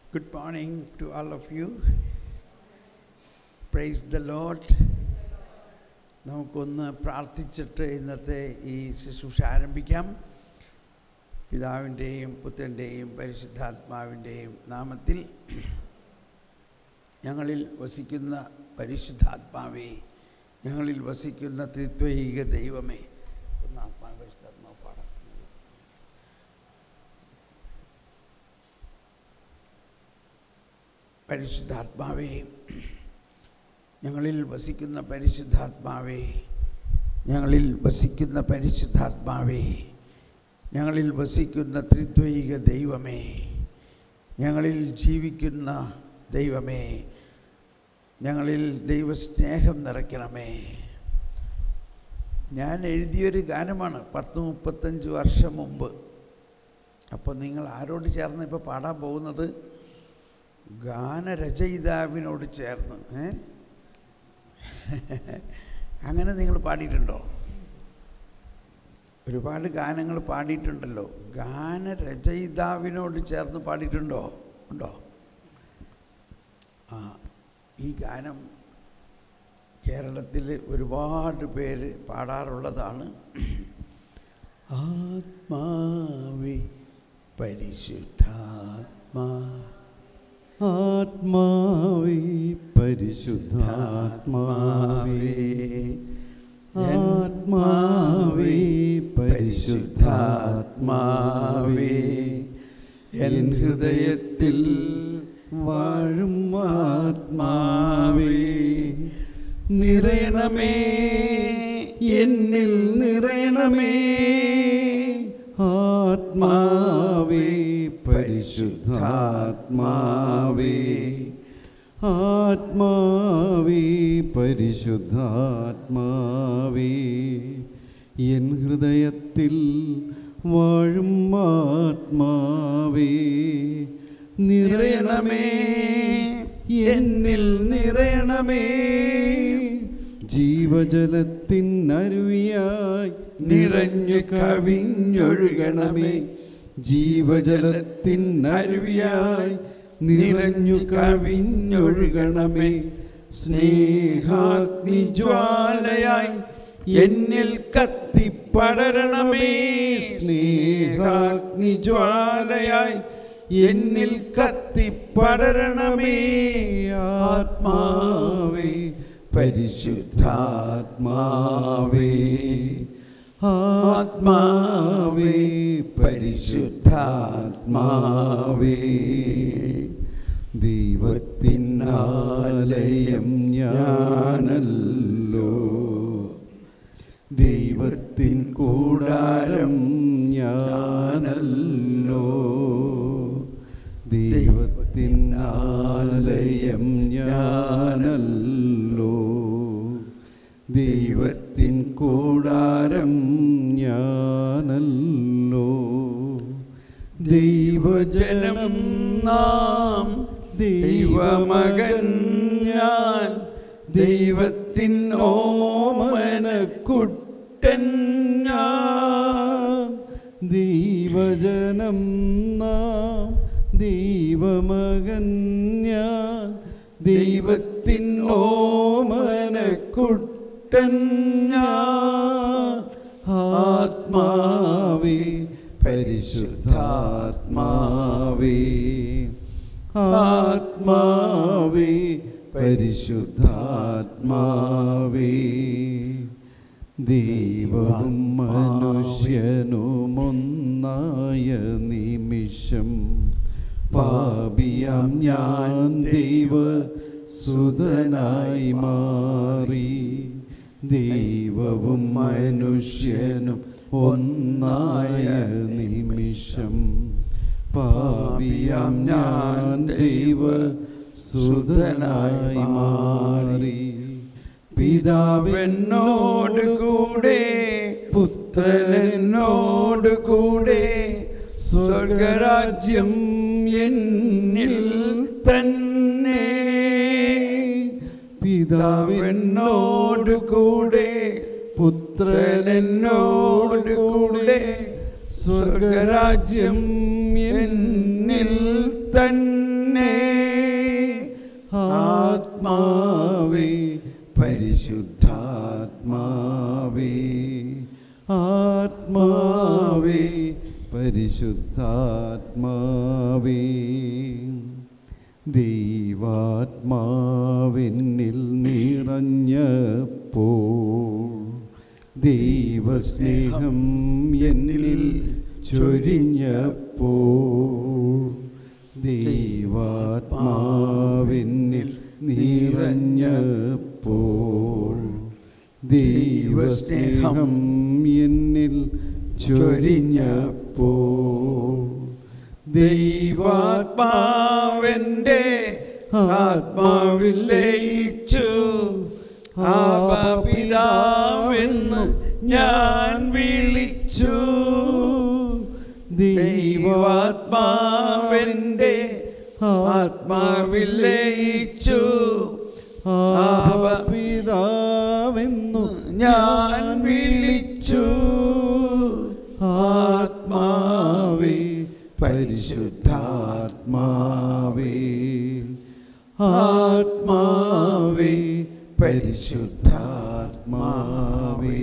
Good morning to all of you. Praise the Lord. നമുക്കൊന്ന് പ്രാർത്ഥിച്ചിട്ട് ഇന്നത്തെ ഈ ശുശ്രൂഷ ആരംഭിക്കാം പിതാവിൻ്റെയും പുത്രൻ്റെയും പരിശുദ്ധാത്മാവിൻ്റെയും നാമത്തിൽ ഞങ്ങളിൽ വസിക്കുന്ന പരിശുദ്ധാത്മാവേ ഞങ്ങളിൽ വസിക്കുന്ന ത്രിത്വൈക ദൈവമേ ഒന്ന് ആത്മാവ് പരിശുദ്ധാത്മാവ് പാടാം പരിശുദ്ധാത്മാവേ ഞങ്ങളിൽ വസിക്കുന്ന പരിശുദ്ധാത്മാവേ ഞങ്ങളിൽ വസിക്കുന്ന പരിശുദ്ധാത്മാവേ ഞങ്ങളിൽ വസിക്കുന്ന ത്രിദ്വൈക ദൈവമേ ഞങ്ങളിൽ ജീവിക്കുന്ന ദൈവമേ ഞങ്ങളിൽ ദൈവസ്നേഹം നിറയ്ക്കണമേ ഞാൻ എഴുതിയൊരു ഗാനമാണ് പത്ത് മുപ്പത്തഞ്ച് വർഷം മുമ്പ് അപ്പോൾ നിങ്ങൾ ആരോട് ചേർന്ന് ഇപ്പോൾ പാടാൻ പോകുന്നത് ഗാനരചയിതാവിനോട് ചേർന്ന് ഏ അങ്ങനെ നിങ്ങൾ പാടിയിട്ടുണ്ടോ ഒരുപാട് ഗാനങ്ങൾ പാടിയിട്ടുണ്ടല്ലോ ഗാനരചയിതാവിനോട് ചേർന്ന് പാടിയിട്ടുണ്ടോ ഉണ്ടോ ആ ഈ ഗാനം കേരളത്തിൽ ഒരുപാട് പേര് പാടാറുള്ളതാണ് ആത്മാവി പരിശുദ്ധാത്മാ ആത്മാവേ പരിശുദ്ധാത്മാവേ ആത്മാവേ പരിശുദ്ധാത്മാവേ എൻ ഹൃദയത്തിൽ വാഴും ആത്മാവേ നിറയണമേ എന്നിൽ നിറയണമേ ആത്മാവേ പരിശുദ്ധാത്മാവേ ആത്മാവേ പരിശുദ്ധാത്മാവേ എൻ ഹൃദയത്തിൽ വാഴും ആത്മാവേ നിറയണമേ എന്നിൽ നിറയണമേ ജീവജലത്തിനരുവിയായി നിറഞ്ഞു കവിഞ്ഞൊഴുകണമേ ജീവജലത്തിനരുവിയായി നിറഞ്ഞു കവിഞ്ഞൊഴുകണമേ സ്നേഹാഗ്നി ജ്വാലയായി എന്നിൽ കത്തിപ്പടരണമേ സ്നേഹാഗ്നി ജ്വാലയായി എന്നിൽ കത്തിപ്പടരണമേ ആത്മാവേ പരിശുദ്ധാത്മാവേ ആത്മാവേ പരിശുദ്ധാത്മാവേ ദൈവത്തിനാലയം ഞാനല്ലോ ദൈവത്തിൻ കൂടാരം ഞാനല്ലോ ദൈവത്തിനാലയം ഞാനല്ലോ ദൈവത്തിൻ കൂടാരം ഞാനല്ലോ ദൈവജനം നാം ദൈവമകൻ ഞാൻ ദൈവത്തിൻ ഓമനക്കുട്ടൻ ഞാൻ ദൈവജനം നാം ദൈവമകൻ ഞാൻ ദൈവത്തിൻ ഓമനക്കുട്ടൻ ഞാൻ ആത്മാവേ പരിശുദ്ധാത്മാവേ ആത്മാവേ പരിശുദ്ധാത്മാവേ ദൈവവും മനുഷ്യനുമൊന്നായ നിമിഷം പാപിയാം ഞാൻ ദൈവ സുതനായി മാറി ദൈവവും മനുഷ്യനും ഒന്നായ നിമിഷം പാപിയാം ഞാൻ ദൈവ സുതനായി മാറി പിതാവെന്നോട് കൂടെ പുത്രനെന്നോട് കൂടെ സ്വർഗരാജ്യം എന്നിൽ തന്നെ പിതാവെന്നോട് കൂടെ പുത്രനെന്നോട് കൂടെ സ്വർഗരാജ്യം എന്നിൽ തന്നെ തന്നെ ആത്മാവേ പരിശുദ്ധാത്മാവേ ആത്മാവേ പരിശുദ്ധാത്മാവേ ദൈവാത്മാവെന്നിൽ നിറഞ്ഞപ്പോൾ ദൈവസ്നേഹം എന്നിൽ ചൊരിഞ്ഞപ്പോൾ ദൈവാത്മാവെന്നിൽ നിറഞ്ഞപ്പോൾ ദൈവസ്നേഹം എന്നിൽ ചൊരിഞ്ഞപ്പോൾ ദൈവാത്മാവെൻ്റെ ആത്മാവിൽ ലയിച്ചു ആപിതാവെന്ന് ഞാൻ വിളിച്ചു ദൈവാത്മാവെൻ്റെ ആത്മാവിൽ ലയിച്ചു ആപിതാവെന്നു ഞാൻ വിളിച്ചു ആത്മാവേ പരിശുദ്ധാത്മാവേ ആത്മാവേ പരിശുദ്ധാത്മാവേ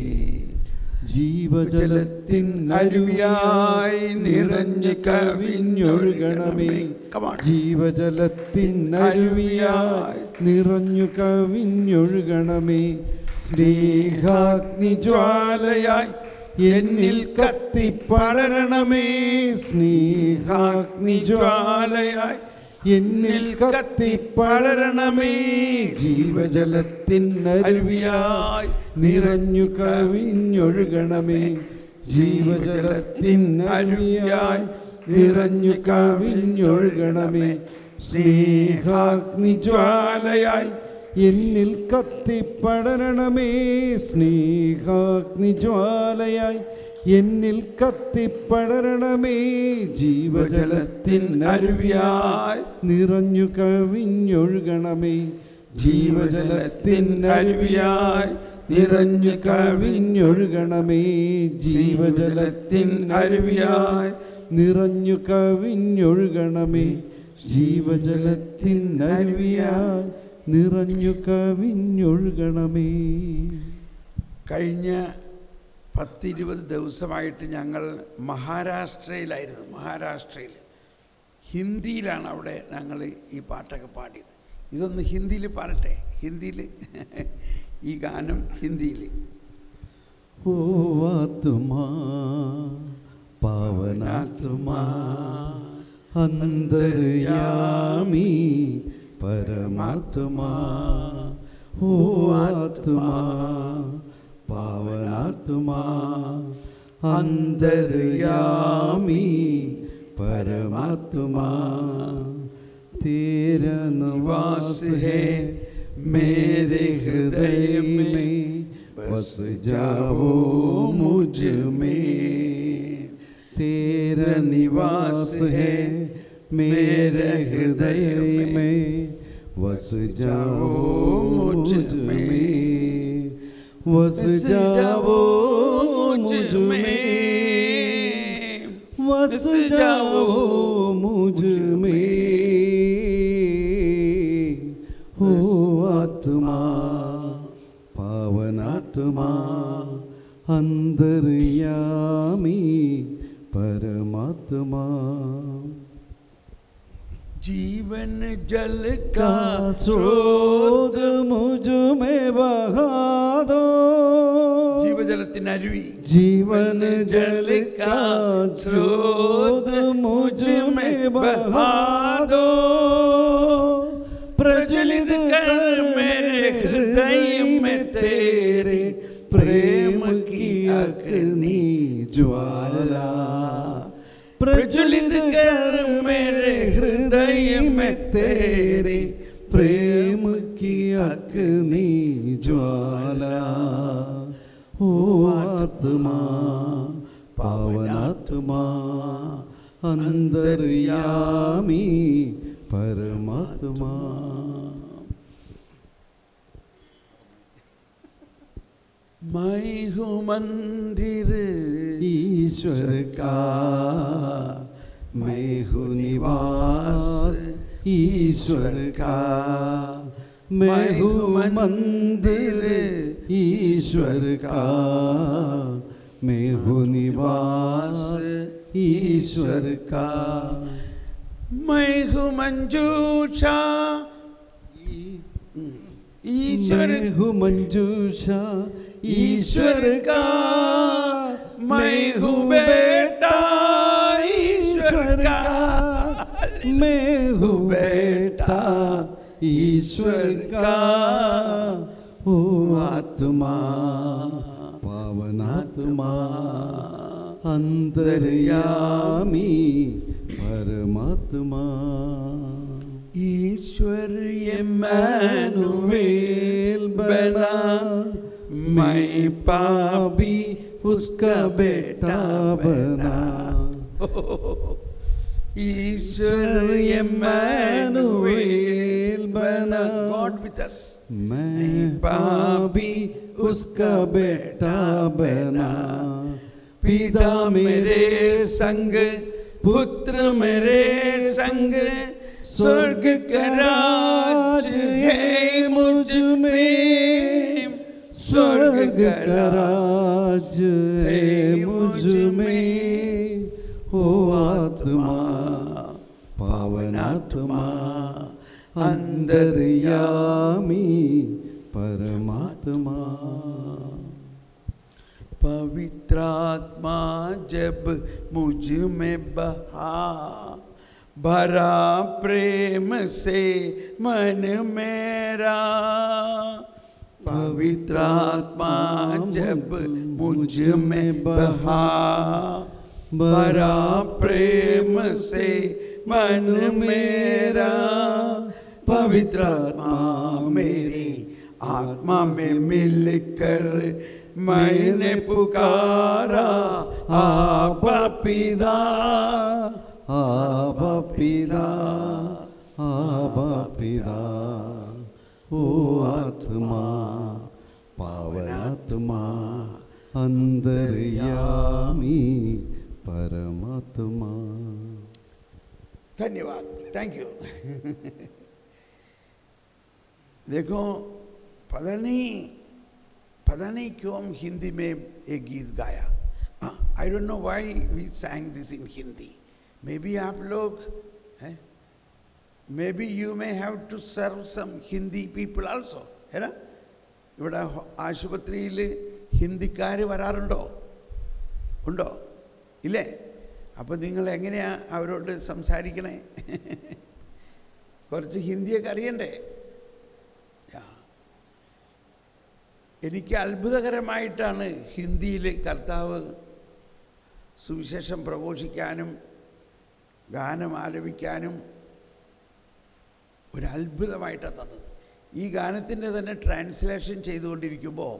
ജീവജലത്തിൻ അരുവിയായി നിറഞ്ഞു കവിഞ്ഞൊഴുകണമേ Come on. ജീവജലത്തിൻ അരുവിയായി നിറഞ്ഞു കവിഞ്ഞൊഴുകണമേ സ്നേഹാഗ്നി ജ്വാലയായി എന്നിൽ കത്തിപ്പടരണമേ സ്നേഹാഗ്നി ജ്വാലയായി എന്നിൽ കത്തിപ്പടരണമേ ജീവജലത്തിൻ അരുവിയായി നിറഞ്ഞു കവിഞ്ഞൊഴുകണമേ ജീവജലത്തിൻ അരുവിയായി നിറഞ്ഞു കവിഞ്ഞൊഴുകണമേ സ്നേഹാഗ്നി ജ്വാലയായി എന്നിൽ കത്തിപ്പടരണമേ സ്നേഹാഗ്നി ജ്വാലയായി എന്നിൽ കത്തിപ്പടരണമേ ജീവജലത്തിൻ അരുവിയായി നിറഞ്ഞു കവിഞ്ഞൊഴുകണമേ ജീവജലത്തിൻ അരുവിയായി നിറഞ്ഞു കവിഞ്ഞൊഴുകണമേ ജീവജലത്തിൻ അരുവിയായി നിറഞ്ഞു കവിഞ്ഞൊഴുകണമേ ജീവജലത്തിൻ അരുവിയായി നിറഞ്ഞു കവിഞ്ഞൊഴുകണമേ കഴിഞ്ഞ പത്തിരുപത് ദിവസമായിട്ട് ഞങ്ങൾ മഹാരാഷ്ട്രയിലായിരുന്നു മഹാരാഷ്ട്രയിൽ ഹിന്ദിയിലാണ് അവിടെ ഞങ്ങൾ ഈ പാട്ടൊക്കെ പാടിയത് ഇതൊന്ന് ഹിന്ദിയിൽ പാടട്ടെ ഹിന്ദിയിൽ ഈ ഗാനം ഹിന്ദിയിൽ ഓ ആത്മാ പാവനാത്മാ അന്തർയാമി പരമാത്മാ ഓ ആത്മാ പാവനാത്മാ അന്തർയാമി പരമാത്മാ तेरा निवास है मेरे हृदय में बस जाओ मुझ में तेरा निवास है मेरे हृदय में बस जाओ मुझ में बस जाओ मुझ में बस जाओ मुझ में हो आत्मा पावनात्मा अंतर्यामी परमात्मा जीवन जल का का स्रोत मुझ में बहा दो ജീവജലത്തിന് അരുവി जीवन जल का स्रोत मुझ में बहा दो प्रज्वलित कर मेरे हृदय में तेरे प्रेम की अग्नि ज्वाला प्रज्वलित कर मेरे हृदय में तेरे प्रेम की अग्नि ज्वाला ओ आत्मा पावनात्मा अंतर्यामी परमात्मा मैं हूँ मंदिर ईश्वर का मैं हूँ निवास ईश्वर का मैं हूँ मंदिर ईश्वर का मैं हूँ निवास ईश्वर का मैं हूँ मंजूषा ईश्वर मैं हूँ मंजूषा ईश्वर का मैं हूँ बेटा ईश्वर का मैं हूँ बेटा ईश्वर का ओ आत्मा पावनात्मा अंतर्यामी परमात्मा ईश्वर इमैनुवेल बना मैं पापी उसका बेटा बना ईश्वर इमैनुवेल बना गॉड विद अस मैं पापी उसका बेटा बना पिता मेरे संग पुत्र मेरे संग स्वर्ग का राज है मुझ में स्वर्ग का राज है मुझ में ओ आत्मा पावनात्मा अंतर्यामी परमात्मा पवित्रात्मा जब मुझ में बहा भरा प्रेम से मन मेरा पवित्रात्मा जब मुझ में बहा भरा प्रेम से मन मेरा पवित्रात्मा मेरी आत्मा में मिलकर मैंने पुकारा आपा पिता आबा पिता आबा पिता ओ आत्मा पावनात्मा अंतर्यामी परमात्मा धन्यवाद थैंक यू देखो पता नहीं पता नहीं क्यों हम हिंदी में एक गीत गाया I don't know why we sang this in Hindi may be आप लोग हैं may be you may have to serve some Hindi people also ഏതാ ഇവിടെ ഹോ- ആശുപത്രിയിൽ ഹിന്ദിക്കാർ വരാറുണ്ടോ ഉണ്ടോ ഇല്ലേ അപ്പോൾ നിങ്ങൾ എങ്ങനെയാ അവരോട് സംസാരിക്കണേ കുറച്ച് ഹിന്ദിയൊക്കെ അറിയണ്ടേ യാ. എനിക്ക് അത്ഭുതകരമായിട്ടാണ് ഹിന്ദിയിൽ കർത്താവ് സുവിശേഷം പ്രഘോഷിക്കാനും ഗാനം ആലപിക്കാനും ഒരു അത്ഭുതമായിട്ടാണ് തന്നത് ഈ ഗാനത്തിൻ്റെ തന്നെ ട്രാൻസ്ലേഷൻ ചെയ്തുകൊണ്ടിരിക്കുമ്പോൾ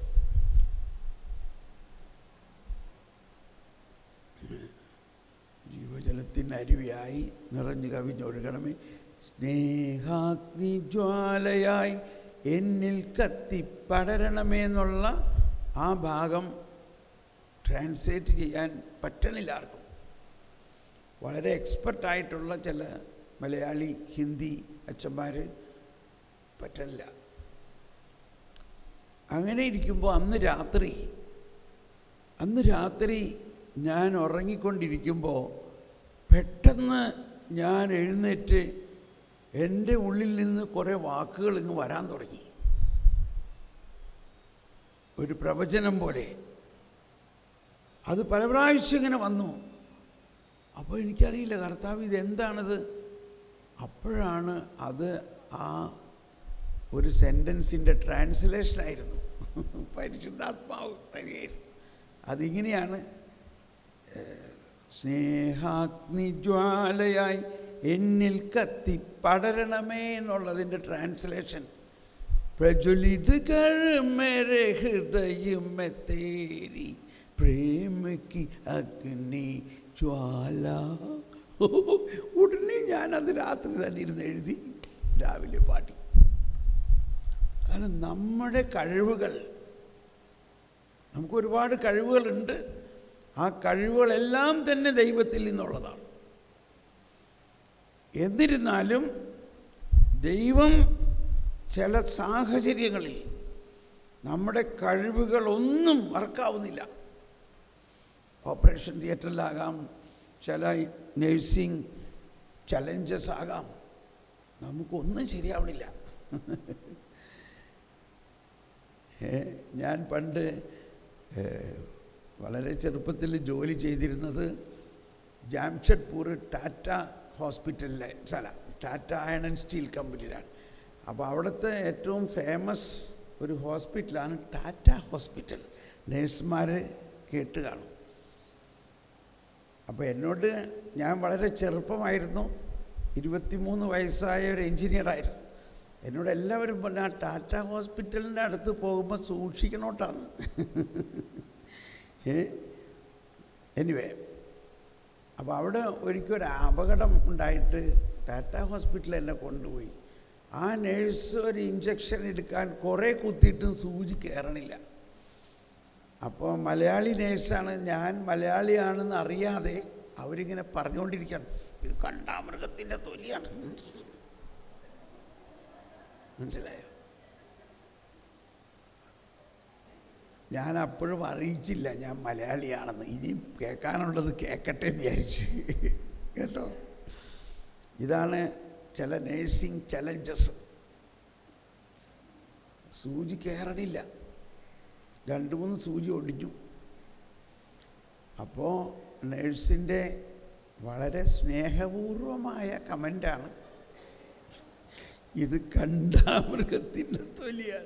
ജീവജലത്തിൻ്റെ അരുവിയായി നിറഞ്ഞു കവിഞ്ഞൊഴുകണമേ സ്നേഹാഗ്നി ജ്വാലയായി എന്നിൽ കത്തി പടരണമേ എന്നുള്ള ആ ഭാഗം ട്രാൻസ്ലേറ്റ് ചെയ്യാൻ പറ്റണില്ല ആർക്കും വളരെ എക്സ്പെർട്ടായിട്ടുള്ള ചില മലയാളി ഹിന്ദി അച്ഛന്മാർ പറ്റണില്ല അങ്ങനെ ഇരിക്കുമ്പോൾ അന്ന് രാത്രി അന്ന് രാത്രി ഞാൻ ഉറങ്ങിക്കൊണ്ടിരിക്കുമ്പോൾ പെട്ടെന്ന് ഞാൻ എഴുന്നേറ്റ് എൻ്റെ ഉള്ളിൽ നിന്ന് കുറേ വാക്കുകൾ ഇങ്ങ് വരാൻ തുടങ്ങി ഒരു പ്രവചനം പോലെ അത് പല പ്രാവശ്യം ഇങ്ങനെ വന്നു അപ്പോൾ എനിക്കറിയില്ല കർത്താവ് ഇതെന്താണിത് അപ്പോഴാണ് അത് ആ ഒരു സെൻറ്റൻസിൻ്റെ ട്രാൻസ്ലേഷനായിരുന്നു പരിശുദ്ധാത്മാവ് തരികയായിരുന്നു അതിങ്ങനെയാണ് ഏഹ്, സ്നേഹാഗ്നി ജ്വാലയായി എന്നിൽ കത്തി പടരണമേ എന്നുള്ളതിൻ്റെ ട്രാൻസ്ലേഷൻ प्रज्वलित कर मेरे हृदय में तेरी प्रेम की अग्नि ജ്വാല ഉടനെ ഞാനത് രാത്രി തന്നെ ഇരുന്ന് എഴുതി രാവിലെ പാടി അതാണ് നമ്മുടെ കഴിവുകൾ നമുക്ക് ഒരുപാട് കഴിവുകളുണ്ട് ആ കഴിവുകളെല്ലാം തന്നെ ദൈവത്തിൽ നിന്നുള്ളതാണ് എന്നിരുന്നാലും ദൈവം ചില സാഹചര്യങ്ങളിൽ നമ്മുടെ കഴിവുകളൊന്നും വർക്കാവുന്നില്ല ഓപ്പറേഷൻ തിയേറ്ററിലാകാം ചില നേഴ്സിംഗ് ചലഞ്ചസ് ആകാം നമുക്കൊന്നും ശരിയാവണില്ല ഏ, ഞാൻ പണ്ട് ഏ, വളരെ ചെറുപ്പത്തിൽ ജോലി ചെയ്തിരുന്നത് ജാംഷഡ്പൂർ ടാറ്റ ഹോസ്പിറ്റലിലെ സ്ഥല ടാറ്റ അയൺ ആൻഡ് സ്റ്റീൽ കമ്പനിയിലാണ് അപ്പോൾ അവിടുത്തെ ഏറ്റവും ഫേമസ് ഒരു ഹോസ്പിറ്റലാണ് ടാറ്റ ഹോസ്പിറ്റൽ നേഴ്സുമാർ കേട്ട് കാണും അപ്പോൾ എന്നോട് ഞാൻ വളരെ ചെറുപ്പമായിരുന്നു ഇരുപത്തിമൂന്ന് വയസ്സായ ഒരു എഞ്ചിനീയറായിരുന്നു എന്നോട് എല്ലാവരും പറഞ്ഞു ആ ടാറ്റ ഹോസ്പിറ്റലിൻ്റെ അടുത്ത് പോകുമ്പോൾ സൂക്ഷിക്കണോട്ടാന്ന് ഏ എനിവേ അപ്പോൾ അവിടെ ഒരിക്കൽ ഒരു അപകടം ഉണ്ടായിട്ട് ടാറ്റ ഹോസ്പിറ്റലിൽ എന്നെ കൊണ്ടുപോയി ആ നേഴ്സ് ഒരു ഇഞ്ചക്ഷൻ എടുക്കാൻ കുറേ കുത്തിയിട്ടും സൂചി കയറണില്ല അപ്പോൾ മലയാളി നേഴ്സാണ് ഞാൻ മലയാളിയാണെന്ന് അറിയാതെ അവരിങ്ങനെ പറഞ്ഞുകൊണ്ടിരിക്കുകയാണ് ഇത് കണ്ടാമൃഗത്തിൻ്റെ തൊലിയാണ് മനസ്സിലായോ ഞാൻ അപ്പോഴും അറിയിച്ചില്ല ഞാൻ മലയാളിയാണെന്ന് ഇനിയും കേൾക്കാനുള്ളത് കേൾക്കട്ടെ എന്ന് വിചാരിച്ച് കേട്ടോ ഇതാണ് ചില നേഴ്സിംഗ് ചലഞ്ചസ് സൂചി കയറണില്ല രണ്ട് മൂന്ന് സൂചി ഒടിഞ്ഞു അപ്പോൾ നേഴ്സിൻ്റെ വളരെ സ്നേഹപൂർവമായ കമൻ്റാണ് ഇത് കണ്ടാമൃഗത്തിൻ്റെ തൊലിയാണ്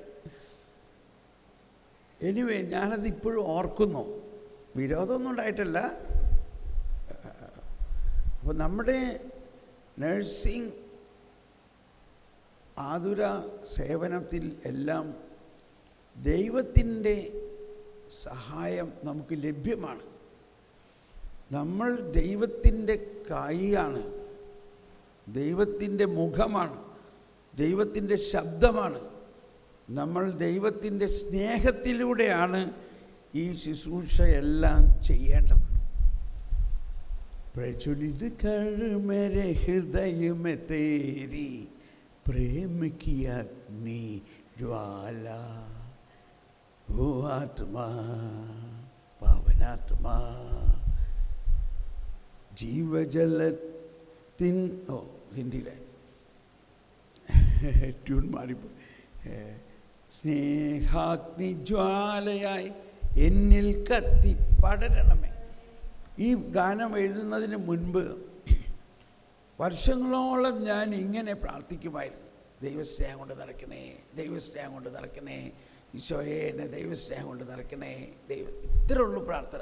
എനിവേ ഞാനത് ഇപ്പോഴും ഓർക്കുന്നു വിരോധമൊന്നും ഉണ്ടായിട്ടല്ല അപ്പോൾ നമ്മുടെ നഴ്സിംഗ് ആതുര സേവനത്തിൽ എല്ലാം ദൈവത്തിൻ്റെ സഹായം നമുക്ക് ലഭ്യമാണ് നമ്മൾ ദൈവത്തിൻ്റെ കൈയാണ് ദൈവത്തിൻ്റെ മുഖമാണ് ദൈവത്തിൻ്റെ ശബ്ദമാണ് നമ്മൾ ദൈവത്തിൻ്റെ സ്നേഹത്തിലൂടെയാണ് ഈ ശുശ്രൂഷ എല്ലാം ചെയ്യേണ്ടത് പ്രചുലിത് कर मेरे हृदय में तेरी प्रेम की अग्नि ज्वाला ओ आत्मा पावनात्मा ജീവജലത്തിൻ ഓ ഹിന്ദിയിലെ ട്യൂൺ മാറിപ്പോ സ്നേഹാഗ്നി ജ്വാലയായി എന്നിൽ കത്തി പടരണമേ ഈ ഗാനം എഴുതുന്നതിന് മുൻപ് വർഷങ്ങളോളം ഞാൻ ഇങ്ങനെ പ്രാർത്ഥിക്കുമായിരുന്നു ദൈവസ്നേഹം കൊണ്ട് നിറയ്ക്കണേ ദൈവസ്നേഹം കൊണ്ട് നിറയ്ക്കണേ ഈശോയെ എന്നെ ദൈവസ്നേഹം കൊണ്ട് നിറയ്ക്കണേ ദൈവ ഇത്രേ ഉള്ളൂ പ്രാർത്ഥന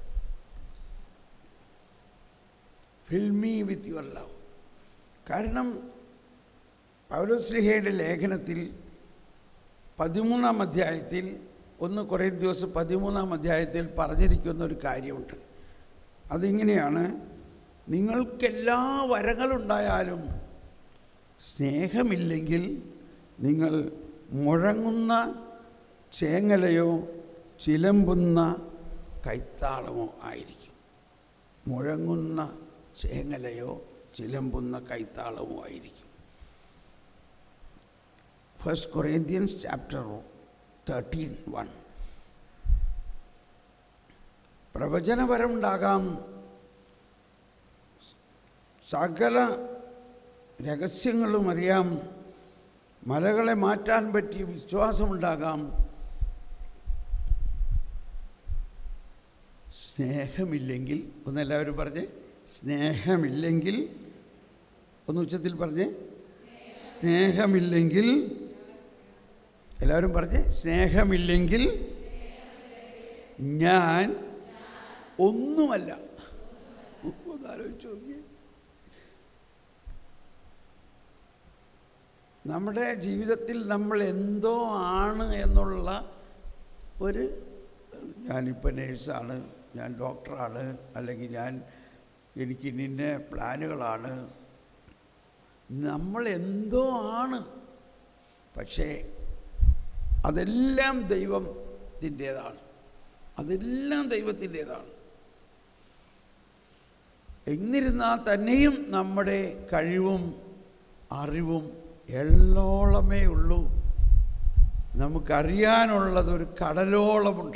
fill me with your love കാരണം പൗലോസ്ലിഹയുടെ ലേഖനത്തിൽ പതിമൂന്നാം അധ്യായത്തിൽ ഒന്ന് കുറേ ദിവസം പതിമൂന്നാം അധ്യായത്തിൽ പറഞ്ഞിരിക്കുന്ന ഒരു കാര്യമുണ്ട് അതിങ്ങനെയാണ് നിങ്ങൾക്കെല്ലാ വരങ്ങളുണ്ടായാലും സ്നേഹമില്ലെങ്കിൽ നിങ്ങൾ മുഴങ്ങുന്ന ചേങ്ങലയോ ചിലമ്പുന്ന കൈത്താളമോ ആയിരിക്കും മുഴങ്ങുന്ന ചേങ്ങലയോ ചിലമ്പുന്ന കൈത്താളമോ ആയിരിക്കും first Corinthians chapter thirteen one പ്രവചനപരമുണ്ടാകാം സകല രഹസ്യങ്ങളും അറിയാം മലകളെ മാറ്റാൻ പറ്റിയ വിശ്വാസമുണ്ടാകാം സ്നേഹമില്ലെങ്കിൽ ഒന്ന് എല്ലാവരും പറഞ്ഞേ സ്നേഹമില്ലെങ്കിൽ ഒന്ന് ഉച്ചത്തിൽ പറഞ്ഞേ സ്നേഹമില്ലെങ്കിൽ എല്ലാവരും പറഞ്ഞേ സ്നേഹമില്ലെങ്കിൽ ഞാൻ ഒന്നുമല്ല ഒന്ന് ആലോചിച്ച് നോക്കിയേ നമ്മുടെ ജീവിതത്തിൽ നമ്മൾ എന്തോ ആണ് എന്നുള്ള ഒരു ഞാനിപ്പോൾ നേഴ്സാണ് ഞാൻ ഡോക്ടറാണ് അല്ലെങ്കിൽ ഞാൻ എനിക്ക് ഇന്ന പ്ലാനുകളാണ് നമ്മൾ എന്തോ ആണ് പക്ഷേ അതെല്ലാം ദൈവത്തിൻ്റേതാണ് അതെല്ലാം ദൈവത്തിൻ്റേതാണ് എന്നിരുന്നാൽ തന്നെയും നമ്മുടെ കഴിവും അറിവും എള്ളോളമേ ഉള്ളൂ നമുക്കറിയാനുള്ളത് ഒരു കടലോളമുണ്ട്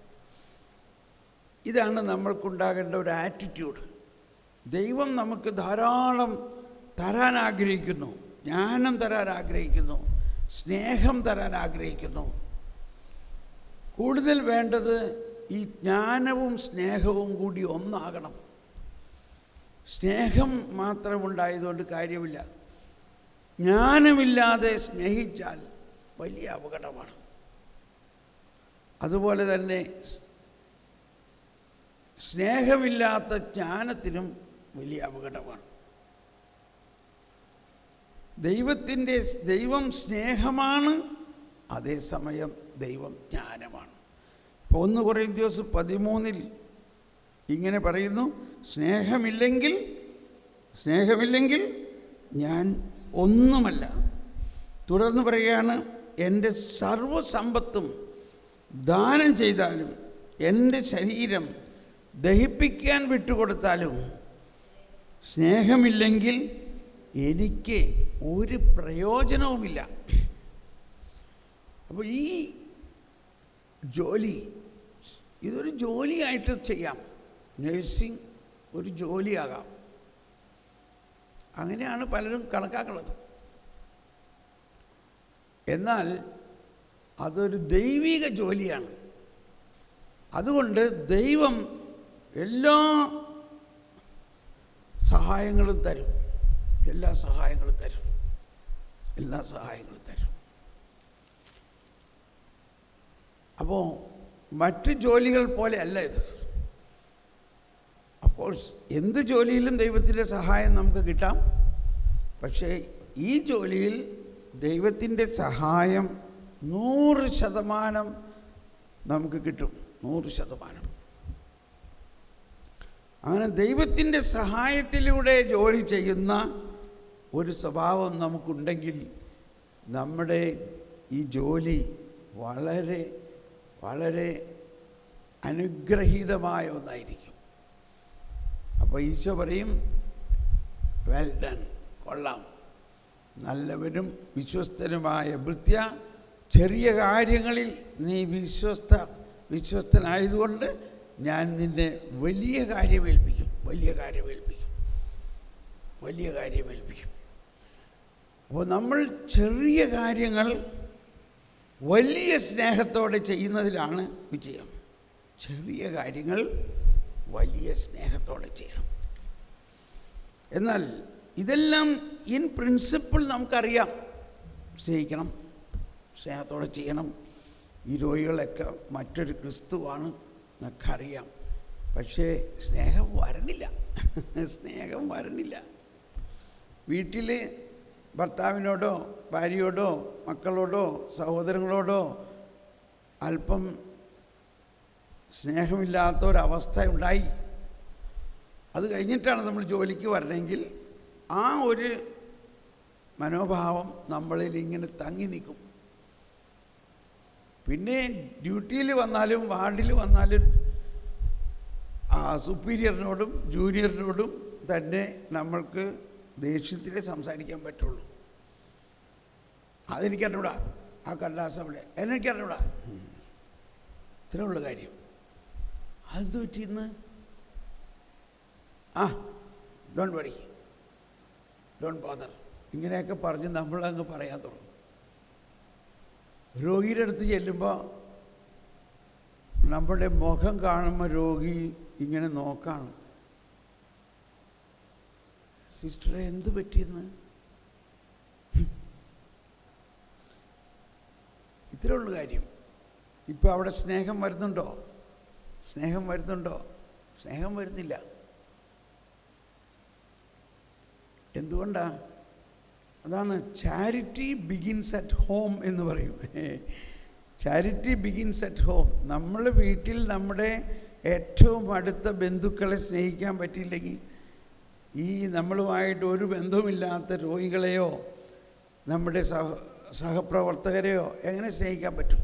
ഇതാണ് നമ്മൾക്കുണ്ടാകേണ്ട ഒരു ആറ്റിറ്റ്യൂഡ് ദൈവം നമുക്ക് ധാരാളം തരാൻ ആഗ്രഹിക്കുന്നു ജ്ഞാനം തരാൻ ആഗ്രഹിക്കുന്നു സ്നേഹം തരാൻ ആഗ്രഹിക്കുന്നു കൂടുതൽ വേണ്ടത് ഈ ജ്ഞാനവും സ്നേഹവും കൂടി ഒന്നാകണം സ്നേഹം മാത്രം ഉണ്ടായതുകൊണ്ട് കാര്യമില്ല ജ്ഞാനമില്ലാതെ സ്നേഹിച്ചാൽ വലിയ അപകടമാണ് അതുപോലെ തന്നെ സ്- സ്നേഹമില്ലാത്ത ജ്ഞാനത്തിനും വലിയ അപകടമാണ് ദൈവത്തിൻ്റെ ദൈവം സ്നേഹമാണ് അതേസമയം ദൈവം ജ്ഞാനമാണ് ഇപ്പോൾ ഒന്ന് കൊറിന്ത്യോസ് പതിമൂന്നിൽ ഇങ്ങനെ പറയുന്നു സ്നേഹമില്ലെങ്കിൽ സ്നേഹമില്ലെങ്കിൽ ഞാൻ ഒന്നുമല്ല തുടർന്ന് പറയുകയാണ് എൻ്റെ സർവസമ്പത്തും ദാനം ചെയ്താലും എൻ്റെ ശരീരം ദഹിപ്പിക്കാൻ വിട്ടുകൊടുത്താലും സ്നേഹമില്ലെങ്കിൽ എനിക്ക് ഒരു പ്രയോജനവുമില്ല അപ്പോൾ ഈ ജോലി ഇതൊരു ജോലിയായിട്ട് ചെയ്യാം നഴ്സിംഗ് ഒരു ജോലിയാകാം അങ്ങനെയാണ് പലരും കണക്കാക്കുന്നത് എന്നാൽ അതൊരു ദൈവിക ജോലിയാണ് അതുകൊണ്ട് ദൈവം എല്ലാ സഹായങ്ങളും തരും എല്ലാ സഹായങ്ങളും തരും എല്ലാ സഹായങ്ങളും തരും അപ്പോൾ മറ്റ് ജോലികൾ പോലെ അല്ല ഇത് അഫ്കോഴ്സ് എന്ത് ജോലിയിലും ദൈവത്തിൻ്റെ സഹായം നമുക്ക് കിട്ടാം പക്ഷേ ഈ ജോലിയിൽ ദൈവത്തിൻ്റെ സഹായം നൂറ് ശതമാനം നമുക്ക് കിട്ടും നൂറ് ശതമാനം അങ്ങനെ ദൈവത്തിൻ്റെ സഹായത്തിലൂടെ ജോലി ചെയ്യുന്ന ഒരു സ്വഭാവം നമുക്കുണ്ടെങ്കിൽ നമ്മുടെ ഈ ജോലി വളരെ വളരെ അനുഗ്രഹീതമായ ഒന്നായിരിക്കും അപ്പോൾ ഈശോ പറയും വെൽ ഡൺ കൊള്ളാം നല്ലവരും വിശ്വസ്തനുമായ ഭൃത്യ ചെറിയ കാര്യങ്ങളിൽ നീ വിശ്വസ്ത വിശ്വസ്തനായതുകൊണ്ട് ഞാൻ നിന്നെ വലിയ കാര്യമേൽപ്പിക്കും വലിയ കാര്യമേൽപ്പിക്കും വലിയ കാര്യമേൽപ്പിക്കും അപ്പോൾ നമ്മൾ ചെറിയ കാര്യങ്ങൾ വലിയ സ്നേഹത്തോടെ ചെയ്യുന്നതിലാണ് വിജയം ചെറിയ കാര്യങ്ങൾ വലിയ സ്നേഹത്തോടെ ചെയ്യണം എന്നാൽ ഇതെല്ലാം ഇൻ പ്രിൻസിപ്പിൾ നമുക്കറിയാം സ്നേഹിക്കണം സ്നേഹത്തോടെ ചെയ്യണം ഈ രോഗികളൊക്കെ മറ്റൊരു ക്രിസ്തുവാണ് എന്നൊക്കെ അറിയാം പക്ഷേ സ്നേഹം വരണില്ല സ്നേഹം വരണില്ല വീട്ടിൽ ഭർത്താവിനോടോ ഭാര്യയോടോ മക്കളോടോ സഹോദരങ്ങളോടോ അല്പം സ്നേഹമില്ലാത്ത ഒരവസ്ഥ ഉണ്ടായി അത് കഴിഞ്ഞിട്ടാണ് നമ്മൾ ജോലിക്ക് വരണമെങ്കിൽ ആ ഒരു മനോഭാവം നമ്മളിൽ ഇങ്ങനെ തങ്ങി നിൽക്കും പിന്നെ ഡ്യൂട്ടിയിൽ വന്നാലും വാർഡിൽ വന്നാലും ആ സുപ്പീരിയറിനോടും ജൂനിയറിനോടും തന്നെ നമ്മൾക്ക് ദേഷ്യത്തിലേ സംസാരിക്കാൻ പറ്റുള്ളൂ അതെനിക്കറിഞ്ഞൂടാ ആ കല്ലാസ് അവിടെ എന്നെനിക്കറിഞ്ഞൂടാ ഇത്രേ ഉള്ള കാര്യം അത് പറ്റിയെന്ന് ആ ഡോൺ വറി ഡോൺ ബോദർ ഇങ്ങനെയൊക്കെ പറഞ്ഞ് നമ്മളങ്ങ് പറയാൻ തുടങ്ങും രോഗിയുടെ അടുത്ത് ചെല്ലുമ്പോൾ നമ്മുടെ മുഖം കാണുമ്പോൾ രോഗി ഇങ്ങനെ നോക്കാണ് സിസ്റ്ററെ എന്ത് പറ്റിയെന്ന് ഇത്രേ ഉള്ളു കാര്യം ഇപ്പോൾ അവിടെ സ്നേഹം വരുന്നുണ്ടോ സ്നേഹം വരുന്നുണ്ടോ സ്നേഹം വരുന്നില്ല എന്തുകൊണ്ടാ അതാണ് ചാരിറ്റി ബിഗിൻസ് അറ്റ് ഹോം എന്ന് പറയും ചാരിറ്റി ബിഗിൻസ് അറ്റ് ഹോം നമ്മൾ വീട്ടിൽ നമ്മുടെ ഏറ്റവും അടുത്ത ബന്ധുക്കളെ സ്നേഹിക്കാൻ പറ്റിയില്ലെങ്കിൽ ഈ നമ്മളുമായിട്ട് ഒരു ബന്ധവുമില്ലാത്ത രോഗികളെയോ നമ്മുടെ സഹ സഹപ്രവർത്തകരെയോ എങ്ങനെ സ്നേഹിക്കാൻ പറ്റും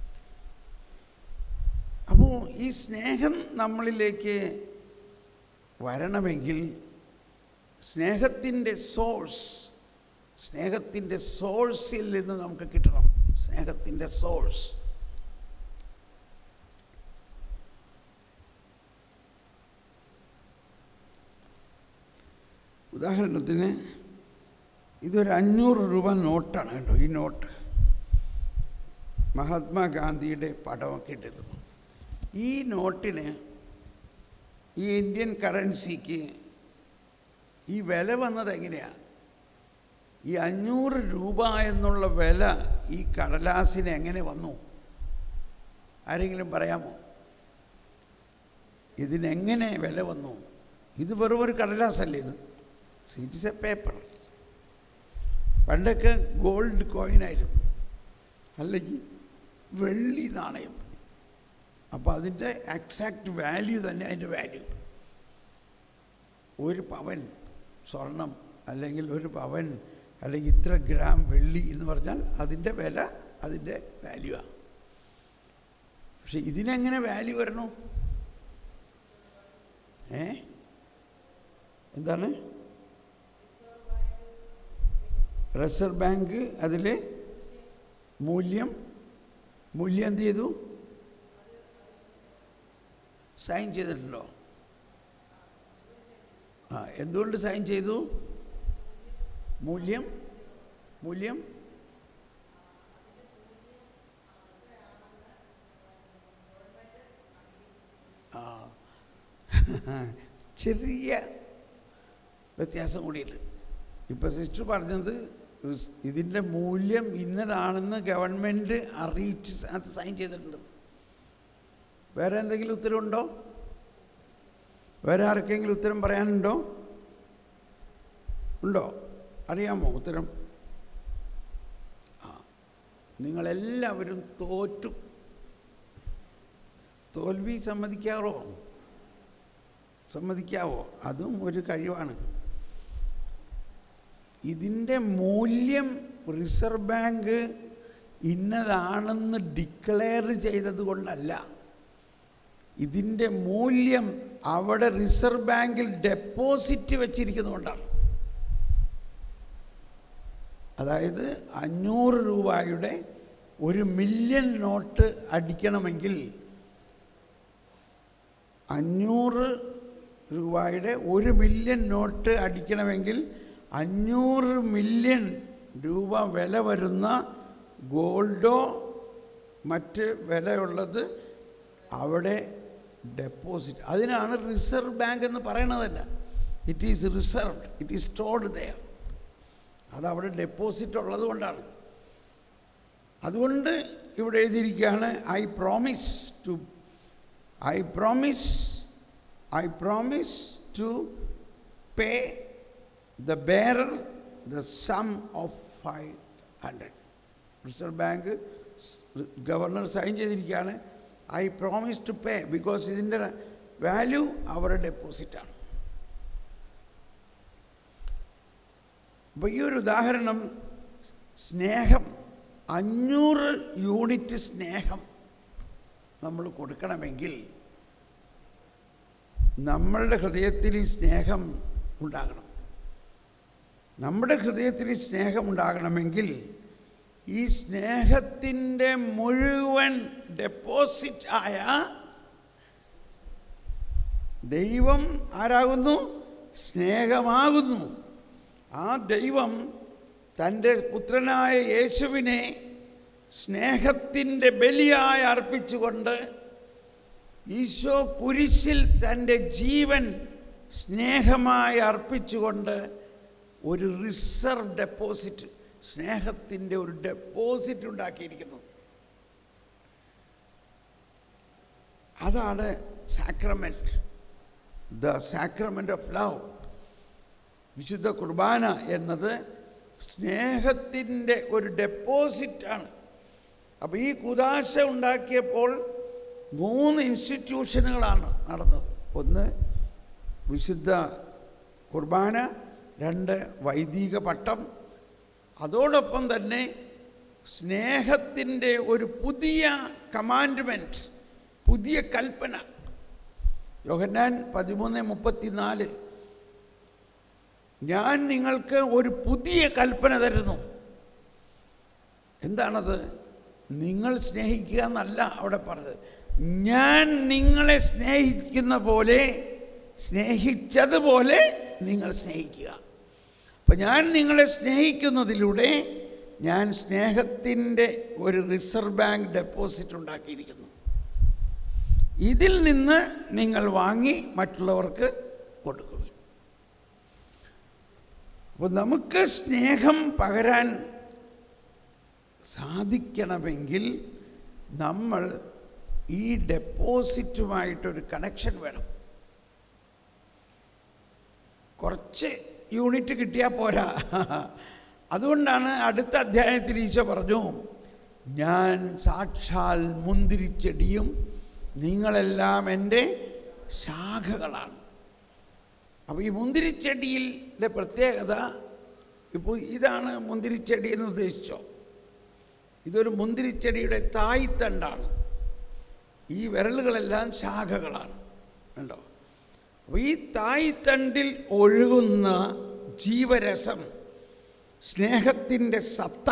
അപ്പോൾ ഈ സ്നേഹം നമ്മളിലേക്ക് വരണമെങ്കിൽ സ്നേഹത്തിൻ്റെ സോഴ്സ് സ്നേഹത്തിൻ്റെ സോഴ്സിൽ നിന്ന് നമുക്ക് കിട്ടണം സ്നേഹത്തിൻ്റെ സോഴ്സ് ഉദാഹരണത്തിന് ഇതൊരു അഞ്ഞൂറ് രൂപ നോട്ടാണ് കേട്ടോ ഈ നോട്ട് മഹാത്മാഗാന്ധിയുടെ പടമൊക്കെ ഇട്ടത് ഈ നോട്ടിന് ഈ ഇന്ത്യൻ കറൻസിക്ക് ഈ വില വന്നത് എങ്ങനെയാണ് ഈ അഞ്ഞൂറ് രൂപ എന്നുള്ള വില ഈ കടലാസിന് എങ്ങനെ വന്നു ആരെങ്കിലും പറയാമോ ഇതിനെങ്ങനെ വില വന്നു ഇത് വെറും ഒരു കടലാസല്ലേ ഇത് ഇറ്റ് ഇസ് എ പേപ്പർ പണ്ടൊക്കെ ഗോൾഡ് കോയിനായിരുന്നു അല്ലെങ്കിൽ വെള്ളി നാണയം അപ്പോൾ അതിൻ്റെ എക്സാക്റ്റ് വാല്യൂ തന്നെ അതിൻ്റെ വാല്യൂ ഒരു പവൻ സ്വർണം അല്ലെങ്കിൽ ഒരു പവൻ അല്ലെങ്കിൽ ഇത്ര ഗ്രാം വെള്ളി എന്ന് പറഞ്ഞാൽ അതിൻ്റെ വില അതിൻ്റെ വാല്യൂ ആണ് പക്ഷെ ഇതിനെങ്ങനെ വാല്യൂ വരണോ ഏ എന്താണ് റിസർവ് ബാങ്ക് അതിൽ മൂല്യം മൂല്യം എന്ത് ചെയ്തു സൈൻ ചെയ്തിട്ടുണ്ടോ ആ എന്തുകൊണ്ട് സൈൻ ചെയ്തു മൂല്യം മൂല്യം ആ ചെറിയ വ്യത്യാസം കൂടിയിട്ട് ഇപ്പം സിസ്റ്റർ പറഞ്ഞത് ഇതിൻ്റെ മൂല്യം ഇന്നതാണെന്ന് ഗവൺമെൻറ് അറിയിച്ച് അത് സൈൻ ചെയ്തിട്ടുണ്ട് വേറെ എന്തെങ്കിലും ഉത്തരവുണ്ടോ വേറെ ആർക്കെങ്കിലും ഉത്തരം പറയാനുണ്ടോ ഉണ്ടോ അറിയാമോ ഉത്തരം ആ നിങ്ങളെല്ലാവരും തോറ്റു തോൽവി സമ്മതിക്കാറോ സമ്മതിക്കാവോ അതും ഒരു കഴിവാണ് ഇതിൻ്റെ മൂല്യം റിസർവ് ബാങ്ക് ഇന്നതാണെന്ന് ഡിക്ലെയർ ചെയ്തത് കൊണ്ടല്ല ഇതിൻ്റെ മൂല്യം അവിടെ റിസർവ് ബാങ്കിൽ ഡെപ്പോസിറ്റ് വെച്ചിരിക്കുന്നതുകൊണ്ടാണ് അതായത് അഞ്ഞൂറ് രൂപയുടെ ഒരു മില്യൺ നോട്ട് അടിക്കണമെങ്കിൽ അഞ്ഞൂറ് രൂപയുടെ ഒരു മില്യൺ നോട്ട് അടിക്കണമെങ്കിൽ അഞ്ഞൂറ് മില്യൺ രൂപ വില വരുന്ന ഗോൾഡോ മറ്റ് വിലയുള്ളത് അവിടെ ഡെപ്പോസിറ്റ് അതിനാണ് റിസർവ് ബാങ്ക് എന്ന് പറയണതല്ല it is reserved it is stored there അതവിടെ ഡെപ്പോസിറ്റ് ഉള്ളത് കൊണ്ടാണ് അതുകൊണ്ട് ഇവിടെ എഴുതിയിരിക്കുകയാണ് I promise to I promise I promise to pay the bearer the sum of five hundred reserve bank governor sign ചെയ്തിരിക്കുകയാണ് I promise to pay because ഇതിൻ്റെ value അവരുടെ ഡെപ്പോസിറ്റാണ് അപ്പോൾ ഈ ഒരു ഉദാഹരണം സ്നേഹം അഞ്ഞൂറ് യൂണിറ്റ് സ്നേഹം നമ്മൾ കൊടുക്കണമെങ്കിൽ നമ്മളുടെ ഹൃദയത്തിൽ ഈ സ്നേഹം ഉണ്ടാകണം നമ്മുടെ ഹൃദയത്തിൽ ഈ സ്നേഹം ഉണ്ടാകണമെങ്കിൽ ഈ സ്നേഹത്തിൻ്റെ മുഴുവൻ ഡെപ്പോസിറ്റ് ആയ ദൈവം ആരാകുന്നു സ്നേഹമാകുന്നു ആ ദൈവം തൻ്റെ പുത്രനായ യേശുവിനെ സ്നേഹത്തിൻ്റെ ബലിയായി അർപ്പിച്ചുകൊണ്ട് ഈശോ കുരിശിൽ തൻ്റെ ജീവൻ സ്നേഹമായി അർപ്പിച്ചുകൊണ്ട് ഒരു റിസർവ് ഡെപ്പോസിറ്റ് സ്നേഹത്തിൻ്റെ ഒരു ഡെപ്പോസിറ്റ് ഉണ്ടാക്കിയിരിക്കുന്നു അതാണ് sacrament the sacrament of love വിശുദ്ധ കുർബാന എന്നത് സ്നേഹത്തിൻ്റെ ഒരു ഡെപ്പോസിറ്റാണ് അപ്പോൾ ഈ കുദാശ ഉണ്ടാക്കിയപ്പോൾ മൂന്ന് ഇൻസ്റ്റിറ്റ്യൂഷനുകളാണ് നടന്നത് ഒന്ന് വിശുദ്ധ കുർബാന രണ്ട് വൈദിക പട്ടം അതോടൊപ്പം തന്നെ സ്നേഹത്തിൻ്റെ ഒരു പുതിയ കമാൻഡ്മെൻറ്റ് പുതിയ കൽപ്പന യോഹന്നാൻ പതിമൂന്ന് മുപ്പത്തിനാല് ഞാൻ നിങ്ങൾക്ക് ഒരു പുതിയ കൽപ്പന തരുന്നു എന്താണത് നിങ്ങൾ സ്നേഹിക്കുക എന്നല്ല അവിടെ പറഞ്ഞത് ഞാൻ നിങ്ങളെ സ്നേഹിക്കുന്ന പോലെ സ്നേഹിച്ചതുപോലെ നിങ്ങൾ സ്നേഹിക്കുക അപ്പം ഞാൻ നിങ്ങളെ സ്നേഹിക്കുന്നതിലൂടെ ഞാൻ സ്നേഹത്തിൻ്റെ ഒരു റിസർവ് ബാങ്ക് ഡെപ്പോസിറ്റ് ഉണ്ടാക്കിയിരിക്കുന്നു ഇതിൽ നിന്ന് നിങ്ങൾ വാങ്ങി മറ്റുള്ളവർക്ക് കൊടുക്കുക അപ്പോൾ നമുക്ക് സ്നേഹം പകരാൻ സാധിക്കണമെങ്കിൽ നമ്മൾ ഈ ഡെപ്പോസിറ്റുമായിട്ടൊരു കണക്ഷൻ വേണം കുറച്ച് യൂണിറ്റ് കിട്ടിയാൽ പോരാ അതുകൊണ്ടാണ് അടുത്ത അധ്യായത്തിൽ ഈശോ പറഞ്ഞു ഞാൻ സാക്ഷാൽ മുന്തിരിച്ചെടിയും നിങ്ങളെല്ലാം എൻ്റെ ശാഖകളാണ് അപ്പോൾ ഈ മുന്തിരിച്ചെടിയിലെ പ്രത്യേകത ഇപ്പോൾ ഇതാണ് മുന്തിരിച്ചെടി എന്ന് ഉദ്ദേശിച്ചോ ഇതൊരു മുന്തിരിച്ചെടിയുടെ തായ്തണ്ടാണ് ഈ വിരലുകളെല്ലാം ശാഖകളാണ് കണ്ടോ അപ്പോൾ ഈ തായ്തണ്ടിൽ ഒഴുകുന്ന ജീവരസം സ്നേഹത്തിൻ്റെ സത്ത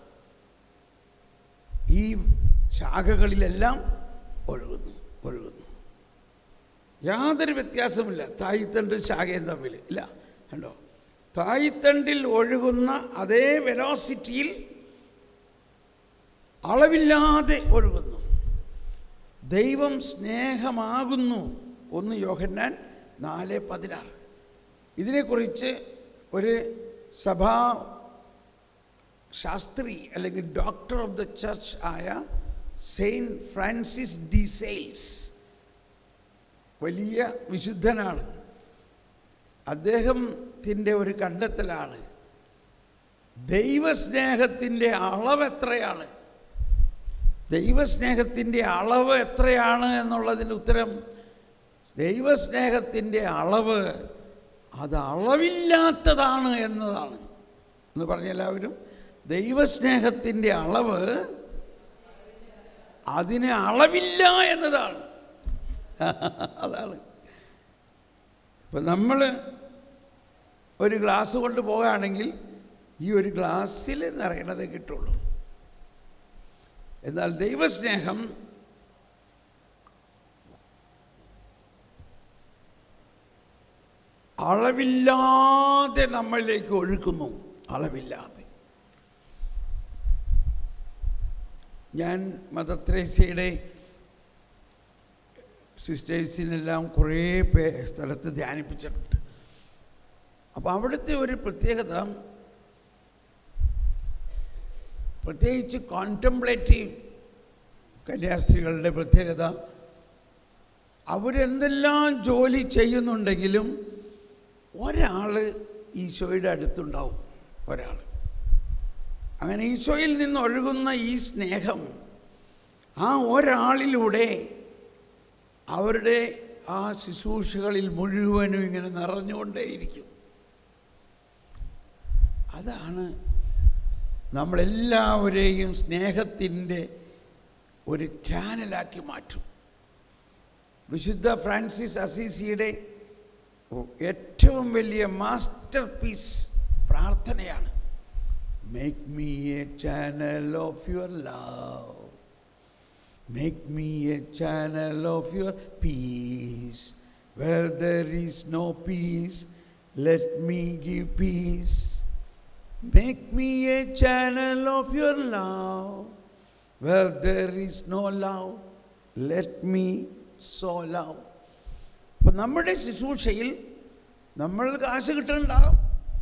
ഈ ശാഖകളിലെല്ലാം ഒഴുകുന്നു ഒഴുകുന്നു യാതൊരു വ്യത്യാസമില്ല തായ്തണ്ടും ശാഖയും തമ്മിൽ ഇല്ല കണ്ടോ തായ്തണ്ടിൽ ഒഴുകുന്ന അതേ വെലോസിറ്റിയിൽ അളവില്ലാതെ ഒഴുകുന്നു ദൈവം സ്നേഹമാകുന്നു ഒന്ന് യോഹന്നാൻ നാല് പതിനാറ് ഇതിനെക്കുറിച്ച് ഒരു സഭാ ശാസ്ത്രി അല്ലെങ്കിൽ ഡോക്ടർ ഓഫ് ദ ചർച്ച് ആയ സെയിൻറ്റ് ഫ്രാൻസിസ് ഡി സെയിൽസ് വലിയ വിശുദ്ധനാണ് അദ്ദേഹത്തിൻ്റെ ഒരു കണ്ടെത്തലാണ് ദൈവസ്നേഹത്തിൻ്റെ അളവ് എത്രയാണ് ദൈവസ്നേഹത്തിൻ്റെ അളവ് എത്രയാണ് എന്നുള്ളതിന് ഉത്തരം ദൈവസ്നേഹത്തിൻ്റെ അളവ് അത് അളവില്ലാത്തതാണ് എന്നതാണ് എന്ന് പറഞ്ഞ എല്ലാവരും ദൈവസ്നേഹത്തിൻ്റെ അളവ് അതിന് അളവില്ല എന്നതാണ് അതാണ് ഇപ്പം നമ്മൾ ഒരു ഗ്ലാസ് കൊണ്ട് പോകുകയാണെങ്കിൽ ഈ ഒരു ഗ്ലാസ്സിൽ നിറയണതേ കിട്ടുള്ളൂ എന്നാൽ ദൈവസ്നേഹം അളവില്ലാതെ നമ്മളിലേക്ക് ഒഴുക്കുന്നു അളവില്ലാതെ ഞാൻ മദർ ത്രേസ്യയുടെ സിസ്റ്റേഴ്സിനെല്ലാം കുറേ പേ സ്ഥലത്ത് ധ്യാനിപ്പിച്ചിട്ടുണ്ട് അപ്പോൾ അവിടുത്തെ ഒരു പ്രത്യേകത പ്രത്യേകിച്ച് കോൺറ്റംപ്ലേറ്റീവ് കന്യാസ്ത്രീകളുടെ പ്രത്യേകത അവരെന്തെല്ലാം ജോലി ചെയ്യുന്നുണ്ടെങ്കിലും ഒരാൾ ഈശോയുടെ അടുത്തുണ്ടാവും ഒരാൾ അങ്ങനെ ഈശോയിൽ നിന്ന് ഒഴുകുന്ന ഈ സ്നേഹം ആ ഒരാളിലൂടെ അവരുടെ ആ ശുശ്രൂഷകളിൽ മുഴുവനും ഇങ്ങനെ നിറഞ്ഞുകൊണ്ടേയിരിക്കും അതാണ് നമ്മളെല്ലാവരെയും സ്നേഹത്തിൻ്റെ ഒരു ചാനലാക്കി മാറ്റും വിശുദ്ധ ഫ്രാൻസിസ് അസീസിയുടെ ഏറ്റവും വലിയ മാസ്റ്റർ പീസ് പ്രാർത്ഥനയാണ് make me a channel of your love make me a channel of your peace where there is no peace let me give peace Make me a channel of your love. Where there is no love, let me sow love. അപ്പം നമ്മുടെ ശുശ്രൂഷയിൽ നമ്മൾ കാശ് കിട്ടുന്നുണ്ടാകും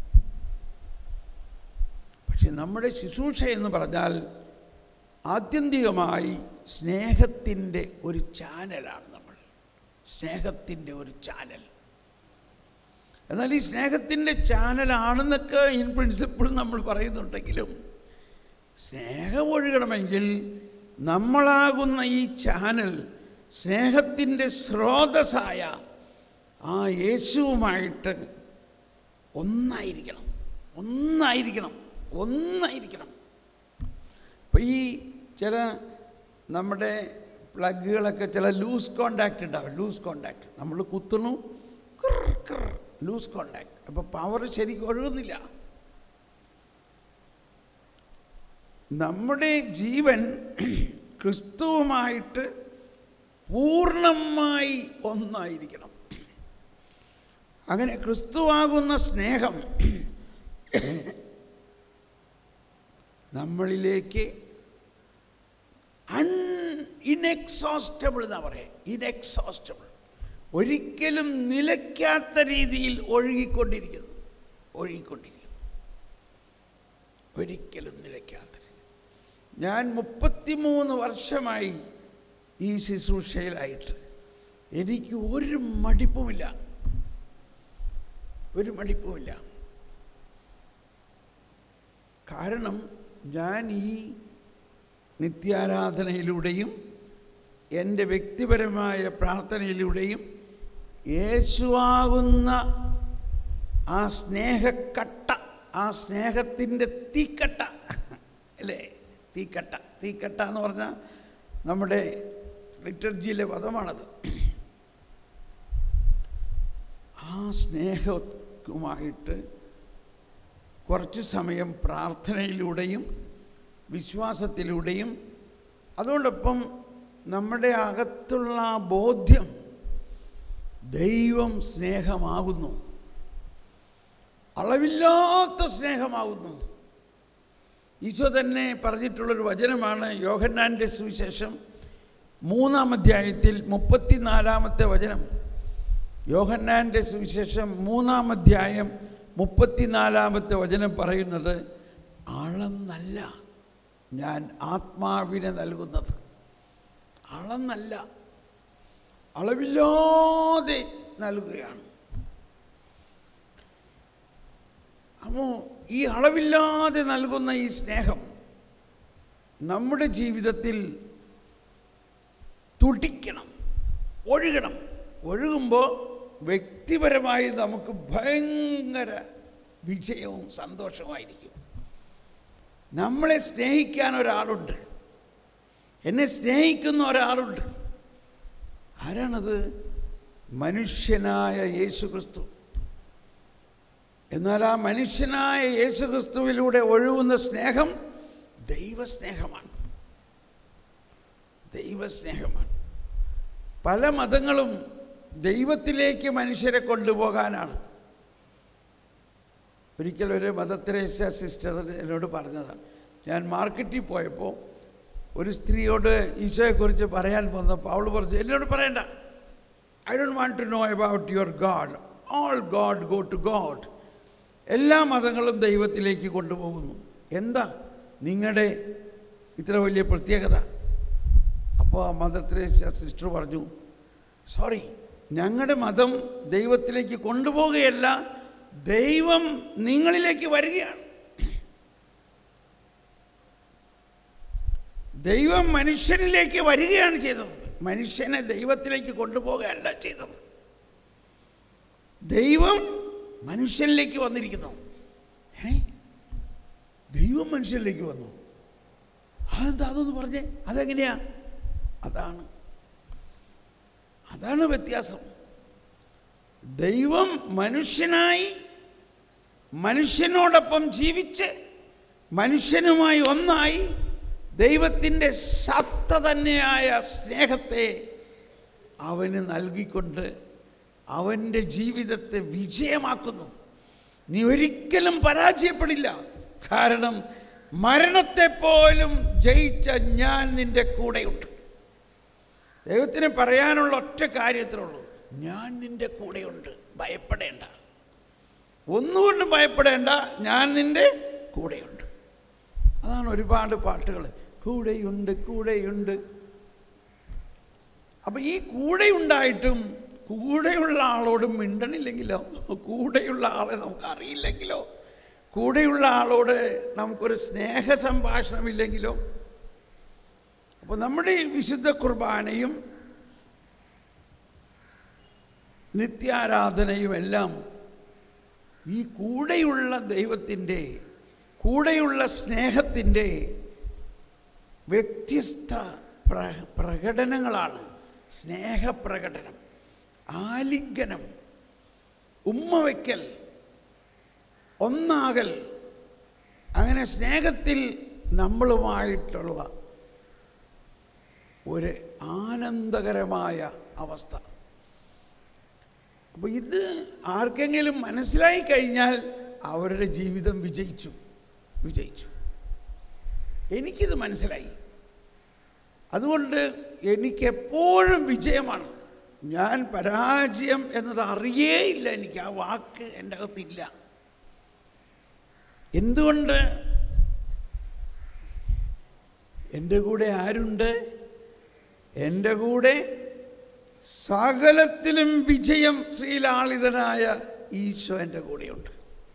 പക്ഷെ നമ്മുടെ ശുശ്രൂഷ എന്ന് പറഞ്ഞാൽ ആത്യന്തികമായി സ്നേഹത്തിൻ്റെ ഒരു ചാനലാണ് നമ്മൾ സ്നേഹത്തിൻ്റെ ഒരു ചാനൽ എന്നാൽ ഈ സ്നേഹത്തിൻ്റെ ചാനലാണെന്നൊക്കെ ഇൻ പ്രിൻസിപ്പിൾ നമ്മൾ പറയുന്നുണ്ടെങ്കിലും സ്നേഹം ഒഴുകണമെങ്കിൽ നമ്മളാകുന്ന ഈ ചാനൽ സ്നേഹത്തിൻ്റെ സ്രോതസ്സായ ആ യേശുവുമായിട്ട് ഒന്നായിരിക്കണം ഒന്നായിരിക്കണം ഒന്നായിരിക്കണം അപ്പം ഈ ചില നമ്മുടെ പ്ലഗുകളൊക്കെ ചില ലൂസ് കോണ്ടാക്റ്റ് ഉണ്ടാവും ലൂസ് കോണ്ടാക്റ്റ് നമ്മൾ കുത്തുന്നു ലൂസ് കോണ്ടാക്റ്റ് അപ്പോൾ പവർ ശരിക്കും ഒഴുകുന്നില്ല നമ്മുടെ ജീവൻ ക്രിസ്തുവുമായിട്ട് പൂർണ്ണമായി ഒന്നായിരിക്കണം അങ്ങനെ ക്രിസ്തുവാകുന്ന സ്നേഹം നമ്മളിലേക്ക് അൺ ഇൻഎക്സോസ്റ്റബിൾ എന്നാ പറയാം ഇൻഎക്സോസ്റ്റബിൾ ഒരിക്കലും നിലയ്ക്കാത്ത രീതിയിൽ ഒഴുകിക്കൊണ്ടിരിക്കുന്നു ഒഴുകിക്കൊണ്ടിരിക്കുന്നു ഒരിക്കലും നിലയ്ക്കാത്ത രീതി ഞാൻ മുപ്പത്തിമൂന്ന് വർഷമായി ഈ ശുശ്രൂഷയിലായിട്ട് എനിക്ക് ഒരു മടിപ്പുമില്ല ഒരു മടിപ്പുമില്ല കാരണം ഞാൻ ഈ നിത്യാരാധനയിലൂടെയും എൻ്റെ വ്യക്തിപരമായ പ്രാർത്ഥനയിലൂടെയും യേശുവാകുന്ന ആ സ്നേഹക്കട്ട ആ സ്നേഹത്തിൻ്റെ തീക്കട്ട അല്ലേ തീക്കട്ട തീക്കട്ട എന്ന് പറഞ്ഞാൽ നമ്മുടെ ലിറ്റർജിയിലെ പദമാണത് ആ സ്നേഹവുമായിട്ട് കുറച്ച് സമയം പ്രാർത്ഥനയിലൂടെയും വിശ്വാസത്തിലൂടെയും അതോടൊപ്പം നമ്മുടെ അകത്തുള്ള ആ ബോധ്യം ദൈവം സ്നേഹമാകുന്നു അളവില്ലാത്ത സ്നേഹമാകുന്നു ഈശോ തന്നെ പറഞ്ഞിട്ടുള്ളൊരു വചനമാണ് യോഹന്നാൻ്റെ സുവിശേഷം മൂന്നാം അധ്യായത്തിൽ മുപ്പത്തിനാലാമത്തെ വചനം യോഹന്നാൻ്റെ സുവിശേഷം മൂന്നാം അധ്യായം മുപ്പത്തിനാലാമത്തെ വചനം പറയുന്നത് അളന്നല്ല ഞാൻ ആത്മാവിനെ നൽകുന്നത് അളന്നല്ല അളവില്ലാതെ നൽകുകയാണ് അപ്പോൾ ഈ അളവില്ലാതെ നൽകുന്ന ഈ സ്നേഹം നമ്മുടെ ജീവിതത്തിൽ തുടിക്കണം ഒഴുകണം ഒഴുകുമ്പോൾ വ്യക്തിപരമായി നമുക്ക് ഭയങ്കര വിജയവും സന്തോഷവുമായിരിക്കും നമ്മളെ സ്നേഹിക്കാൻ ഒരാളുണ്ട് എന്നെ സ്നേഹിക്കുന്ന ഒരാളുണ്ട് ആരാണത് മനുഷ്യനായ യേശു ക്രിസ്തു എന്നാൽ ആ മനുഷ്യനായ യേശു ക്രിസ്തുവിലൂടെ ഒഴുകുന്ന സ്നേഹം ദൈവസ്നേഹമാണ് ദൈവസ്നേഹമാണ് പല മതങ്ങളും ദൈവത്തിലേക്ക് മനുഷ്യരെ കൊണ്ടുപോകാനാണ് ഒരിക്കൽ ഒരു മദത്രേസ്യ സിസ്റ്റർ എന്നോട് പറഞ്ഞതാണ് ഞാൻ മാർക്കറ്റിൽ പോയപ്പോൾ ഒരു സ്ത്രീയോട് ഈശോയെക്കുറിച്ച് പറയാൻ വന്നപ്പോൾ അവൾ പറഞ്ഞു എന്നോട് പറയണ്ട I don't want to know about your God all God go to God എല്ലാ മതങ്ങളും ദൈവത്തിലേക്ക് കൊണ്ടുപോകുന്നു എന്താ നിങ്ങളുടെ ഇത്ര വലിയ പ്രത്യേകത അപ്പോൾ ആ മദർ തെരേസ്യ സിസ്റ്റർ പറഞ്ഞു സോറി ഞങ്ങളുടെ മതം ദൈവത്തിലേക്ക് കൊണ്ടുപോവുകയല്ല ദൈവം നിങ്ങളിലേക്ക് വരികയാണ് ദൈവം മനുഷ്യനിലേക്ക് വരികയാണ് ചെയ്തത് മനുഷ്യനെ ദൈവത്തിലേക്ക് കൊണ്ടുപോവുകയല്ല ചെയ്തത് ദൈവം മനുഷ്യനിലേക്ക് വന്നിരിക്കുന്നു ഏ ദൈവം മനുഷ്യനിലേക്ക് വന്നു അതെന്താ അതൊന്ന് പറഞ്ഞേ അതെങ്ങനെയാ അതാണ് അതാണ് വ്യത്യാസം ദൈവം മനുഷ്യനായി മനുഷ്യനോടൊപ്പം ജീവിച്ച് മനുഷ്യനുമായി ഒന്നായി ദൈവത്തിൻ്റെ സത്ത തന്നെയായ സ്നേഹത്തെ അവന് നൽകിക്കൊണ്ട് അവൻ്റെ ജീവിതത്തെ വിജയമാക്കുന്നു നീ ഒരിക്കലും പരാജയപ്പെടില്ല കാരണം മരണത്തെ പോലും ജയിച്ച ഞാൻ നിൻ്റെ കൂടെയുണ്ട് ദൈവത്തിന് പറയാനുള്ള ഒറ്റ കാര്യത്തിലുള്ളൂ ഞാൻ നിൻ്റെ കൂടെയുണ്ട് ഭയപ്പെടേണ്ട ഒന്നുകൊണ്ടും ഭയപ്പെടേണ്ട ഞാൻ നിൻ്റെ കൂടെയുണ്ട് അതാണ് ഒരുപാട് പാട്ടുകൾ കൂടെയുണ്ട് കൂടെയുണ്ട് അപ്പം ഈ കൂടെയുണ്ടായിട്ടും കൂടെയുള്ള ആളോട് മിണ്ടണില്ലെങ്കിലോ കൂടെയുള്ള ആളെ നമുക്ക് അറിയില്ലെങ്കിലോ കൂടെയുള്ള ആളോട് നമുക്കൊരു സ്നേഹ സംഭാഷണമില്ലെങ്കിലോ അപ്പോൾ നമ്മുടെ ഈ വിശുദ്ധ കുർബാനയും നിത്യാരാധനയും എല്ലാം ഈ കൂടെയുള്ള ദൈവത്തിൻ്റെ കൂടെയുള്ള സ്നേഹത്തിൻ്റെ വ്യത്യസ്ത പ്ര പ്രകടനങ്ങളാണ് സ്നേഹപ്രകടനം ആലിംഗനം ഉമ്മ വയ്ക്കൽ ഒന്നാകൽ അങ്ങനെ സ്നേഹത്തിൽ നമ്മളുമായിട്ടുള്ള ഒരു ആനന്ദകരമായ അവസ്ഥ അപ്പോൾ ഇത് ആർക്കെങ്കിലും മനസ്സിലായി കഴിഞ്ഞാൽ അവരുടെ ജീവിതം വിജയിച്ചു വിജയിച്ചു എനിക്കിത് മനസ്സിലായി അതുകൊണ്ട് എനിക്കെപ്പോഴും വിജയമാണ് ഞാൻ പരാജയം എന്നത് അറിയേയില്ല എനിക്ക് ആ വാക്ക് എൻ്റെ അകത്തില്ല എന്തുകൊണ്ട് എൻ്റെ കൂടെ ആരുണ്ട് എൻ്റെ കൂടെ സകലത്തിലും വിജയം ശ്രീലാളിതനായ ഈശോ എൻ്റെ കൂടെയുണ്ട്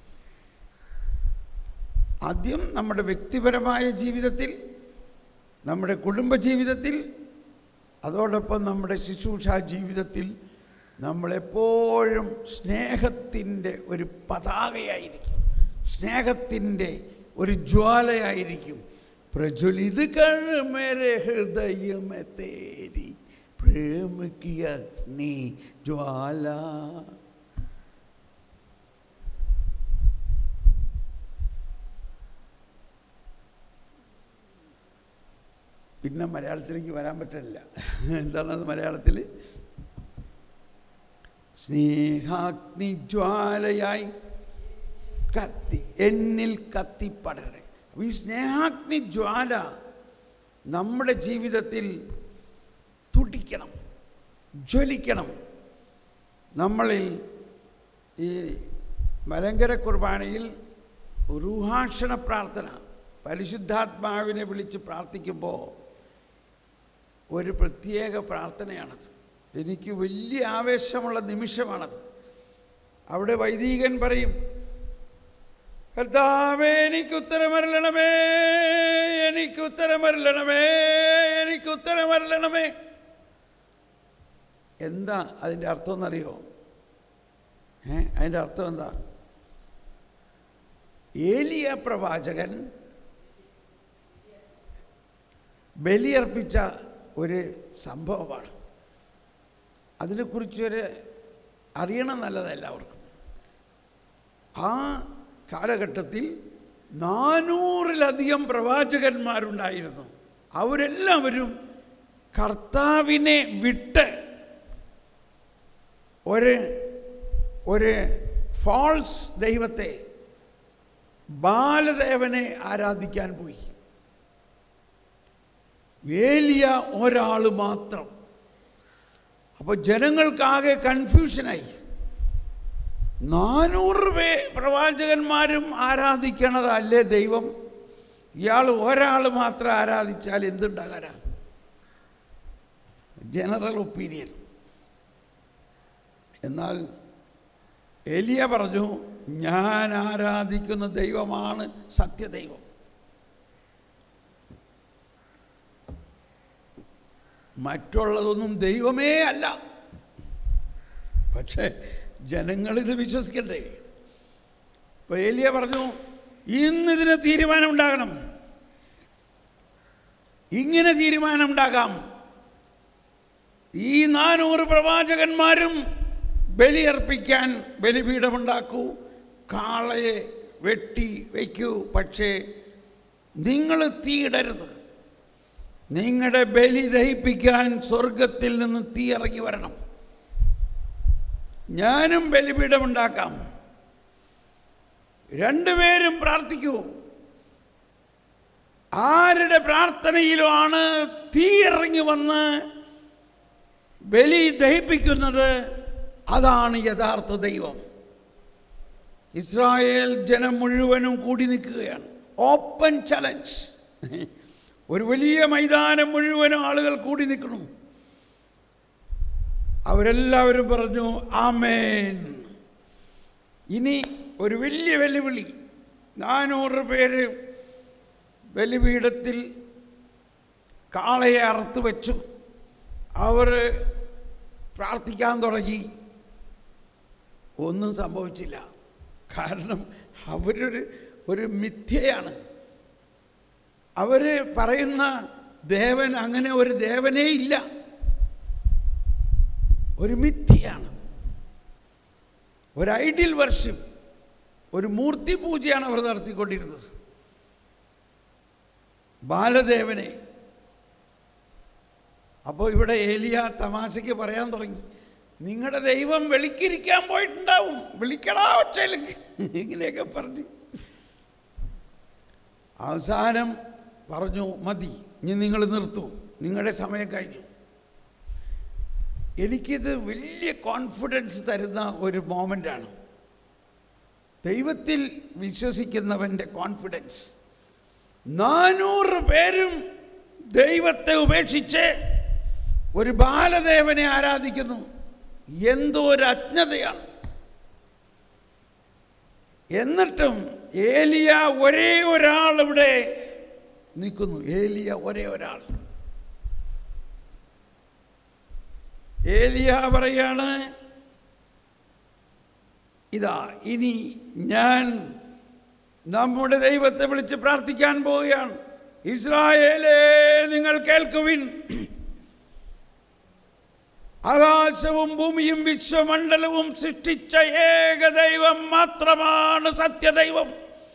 ആദ്യം നമ്മുടെ വ്യക്തിപരമായ ജീവിതത്തിൽ നമ്മുടെ കുടുംബ ജീവിതത്തിൽ അതോടൊപ്പം നമ്മുടെ ശുശ്രൂഷ ജീവിതത്തിൽ നമ്മളെപ്പോഴും സ്നേഹത്തിൻ്റെ ഒരു പതാകയായിരിക്കും സ്നേഹത്തിൻ്റെ ഒരു ജ്വാലയായിരിക്കും പ്രജ്വലിത് കഴ് മേരെ ഹൃദയമേ തേരി പ്രേമ की अग्नि ज्वाला പിന്നെ മലയാളത്തിലേക്ക് വരാൻ പറ്റില്ല എന്താണത് മലയാളത്തിൽ സ്നേഹാഗ്നി ജ്വാലയായി കത്തി എന്നിൽ കത്തിപ്പടരെ അപ്പോൾ ഈ സ്നേഹാഗ്നി ജ്വാല നമ്മുടെ ജീവിതത്തിൽ തുടിക്കണം ജ്വലിക്കണം നമ്മളിൽ ഈ മലങ്കര കുർബാനയിൽ റൂഹാക്ഷണ പ്രാർത്ഥന പരിശുദ്ധാത്മാവിനെ വിളിച്ച് പ്രാർത്ഥിക്കുമ്പോൾ ഒരു പ്രത്യേക പ്രാർത്ഥനയാണത് എനിക്ക് വലിയ ആവേശമുള്ള നിമിഷമാണത് അവിടെ വൈദികൻ പറയും കർത്താവേ എനിക്ക് ഉത്തരമരളണമേ എനിക്ക് ഉത്തരമരളണമേ എനിക്ക് ഉത്തരമരളണമേ എന്താ അതിൻ്റെ അർത്ഥം എന്നറിയോ ഏ അതിൻ്റെ അർത്ഥം എന്താ ഏലിയ പ്രവാചകൻ ബലിയർപ്പിച്ച ഒരു സംഭവമാണ് അതിനെക്കുറിച്ചൊരു അറിയണം നല്ലത് എല്ലാവർക്കും ആ കാലഘട്ടത്തിൽ നാനൂറിലധികം പ്രവാചകന്മാരുണ്ടായിരുന്നു അവരെല്ലാവരും കർത്താവിനെ വിട്ട് ഒരു ഒരു ഫാൾസ് ദൈവത്തെ ബാലദേവനെ ആരാധിക്കാൻ പോയി ഏലിയ ഒരാൾ മാത്രം അപ്പോൾ ജനങ്ങൾക്കാകെ കൺഫ്യൂഷനായി നാനൂറ് പേ പ്രവാചകന്മാരും ആരാധിക്കണതല്ലേ ദൈവം ഇയാൾ ഒരാൾ മാത്രം ആരാധിച്ചാൽ എന്തുണ്ടാകാനാ ജനറൽ ഒപ്പീനിയൻ എന്നാൽ എലിയ പറഞ്ഞു ഞാൻ ആരാധിക്കുന്ന ദൈവമാണ് സത്യദൈവം മറ്റുള്ളതൊന്നും ദൈവമേ അല്ല പക്ഷേ ജനങ്ങളിത് വിശ്വസിക്കണ്ടേ ഇപ്പോൾ ഏലിയ പറഞ്ഞു ഇന്നിതിന് തീരുമാനം ഉണ്ടാകണം ഇങ്ങനെ തീരുമാനം ഉണ്ടാകാം ഈ നാനൂറ് പ്രവാചകന്മാരും ബലിയർപ്പിക്കാൻ ബലിപീഠമുണ്ടാക്കൂ കാളയെ വെട്ടി വയ്ക്കൂ പക്ഷേ നിങ്ങൾ തീയിടരുത് നിങ്ങളുടെ ബലി ദഹിപ്പിക്കാൻ സ്വർഗത്തിൽ നിന്ന് തീ ഇറങ്ങി വരണം ഞാനും ബലിപീഠമുണ്ടാക്കാം രണ്ടുപേരും പ്രാർത്ഥിക്കൂ ആരുടെ പ്രാർത്ഥനയിലുമാണ് തീ ഇറങ്ങി വന്ന് ബലി ദഹിപ്പിക്കുന്നത് അതാണ് യഥാർത്ഥ ദൈവം ഇസ്രായേൽ ജനം മുഴുവനും കൂടി നിൽക്കുകയാണ് ഓപ്പൺ ചലഞ്ച് ഒരു വലിയ മൈതാനം മുഴുവനും ആളുകൾ കൂടി നിൽക്കുന്നു അവരെല്ലാവരും പറഞ്ഞു ആമേൻ ഇനി ഒരു വലിയ വെല്ലുവിളി നാനൂറ് പേര് ബലിപീഠത്തിൽ കാളയെ അറുത്ത് വെച്ചു അവർ പ്രാർത്ഥിക്കാൻ തുടങ്ങി ഒന്നും സംഭവിച്ചില്ല കാരണം അവരൊരു ഒരു മിഥ്യയാണ് അവർ പറയുന്ന ദേവൻ അങ്ങനെ ഒരു ദേവനേ ഇല്ല ഒരു മിഥ്യയാണ് ഒരു ഐഡിയൽ വർഷിപ്പ് ഒരു മൂർത്തി പൂജയാണ് അവർ നടത്തിക്കൊണ്ടിരുന്നത് ബാലദേവനെ അപ്പോൾ ഇവിടെ ഏലിയ തമാശയ്ക്ക് പറയാൻ തുടങ്ങി നിങ്ങളുടെ ദൈവം വെളിക്കിരിക്കാൻ പോയിട്ടുണ്ടാവും വിളിക്കടാ ഒച്ചയിൽ ഇങ്ങനെയൊക്കെ പറഞ്ഞു അവസാനം പറഞ്ഞു മതി ഇനി നിങ്ങൾ നിർത്തൂ നിങ്ങളുടെ സമയം കഴിഞ്ഞു എനിക്കിത് വലിയ കോൺഫിഡൻസ് തരുന്ന ഒരു മോമെൻ്റാണ് ദൈവത്തിൽ വിശ്വസിക്കുന്നവൻ്റെ കോൺഫിഡൻസ് നാനൂറ് പേരും ദൈവത്തെ ഉപേക്ഷിച്ച് ഒരു ബാലദേവനെ ആരാധിക്കുന്നു എന്തോ ഒരു അജ്ഞതയാണ് എന്നിട്ടും ഏലിയ ഒരേ ഒരാൾ ഇവിടെ നിൽക്കുന്നു ഏലിയ ഒരേ ഒരാൾ ഏലിയ പറയാണ് ഇതാ ഇനി ഞാൻ നമ്മുടെ ദൈവത്തെ വിളിച്ച് പ്രാർത്ഥിക്കാൻ പോവുകയാണ് ഇസ്രായേലേ നിങ്ങൾ കേൾക്കുവിൻ ആകാശവും ഭൂമിയും വിശ്വമണ്ഡലവും സൃഷ്ടിച്ച ഏക ദൈവം മാത്രമാണ് സത്യദൈവം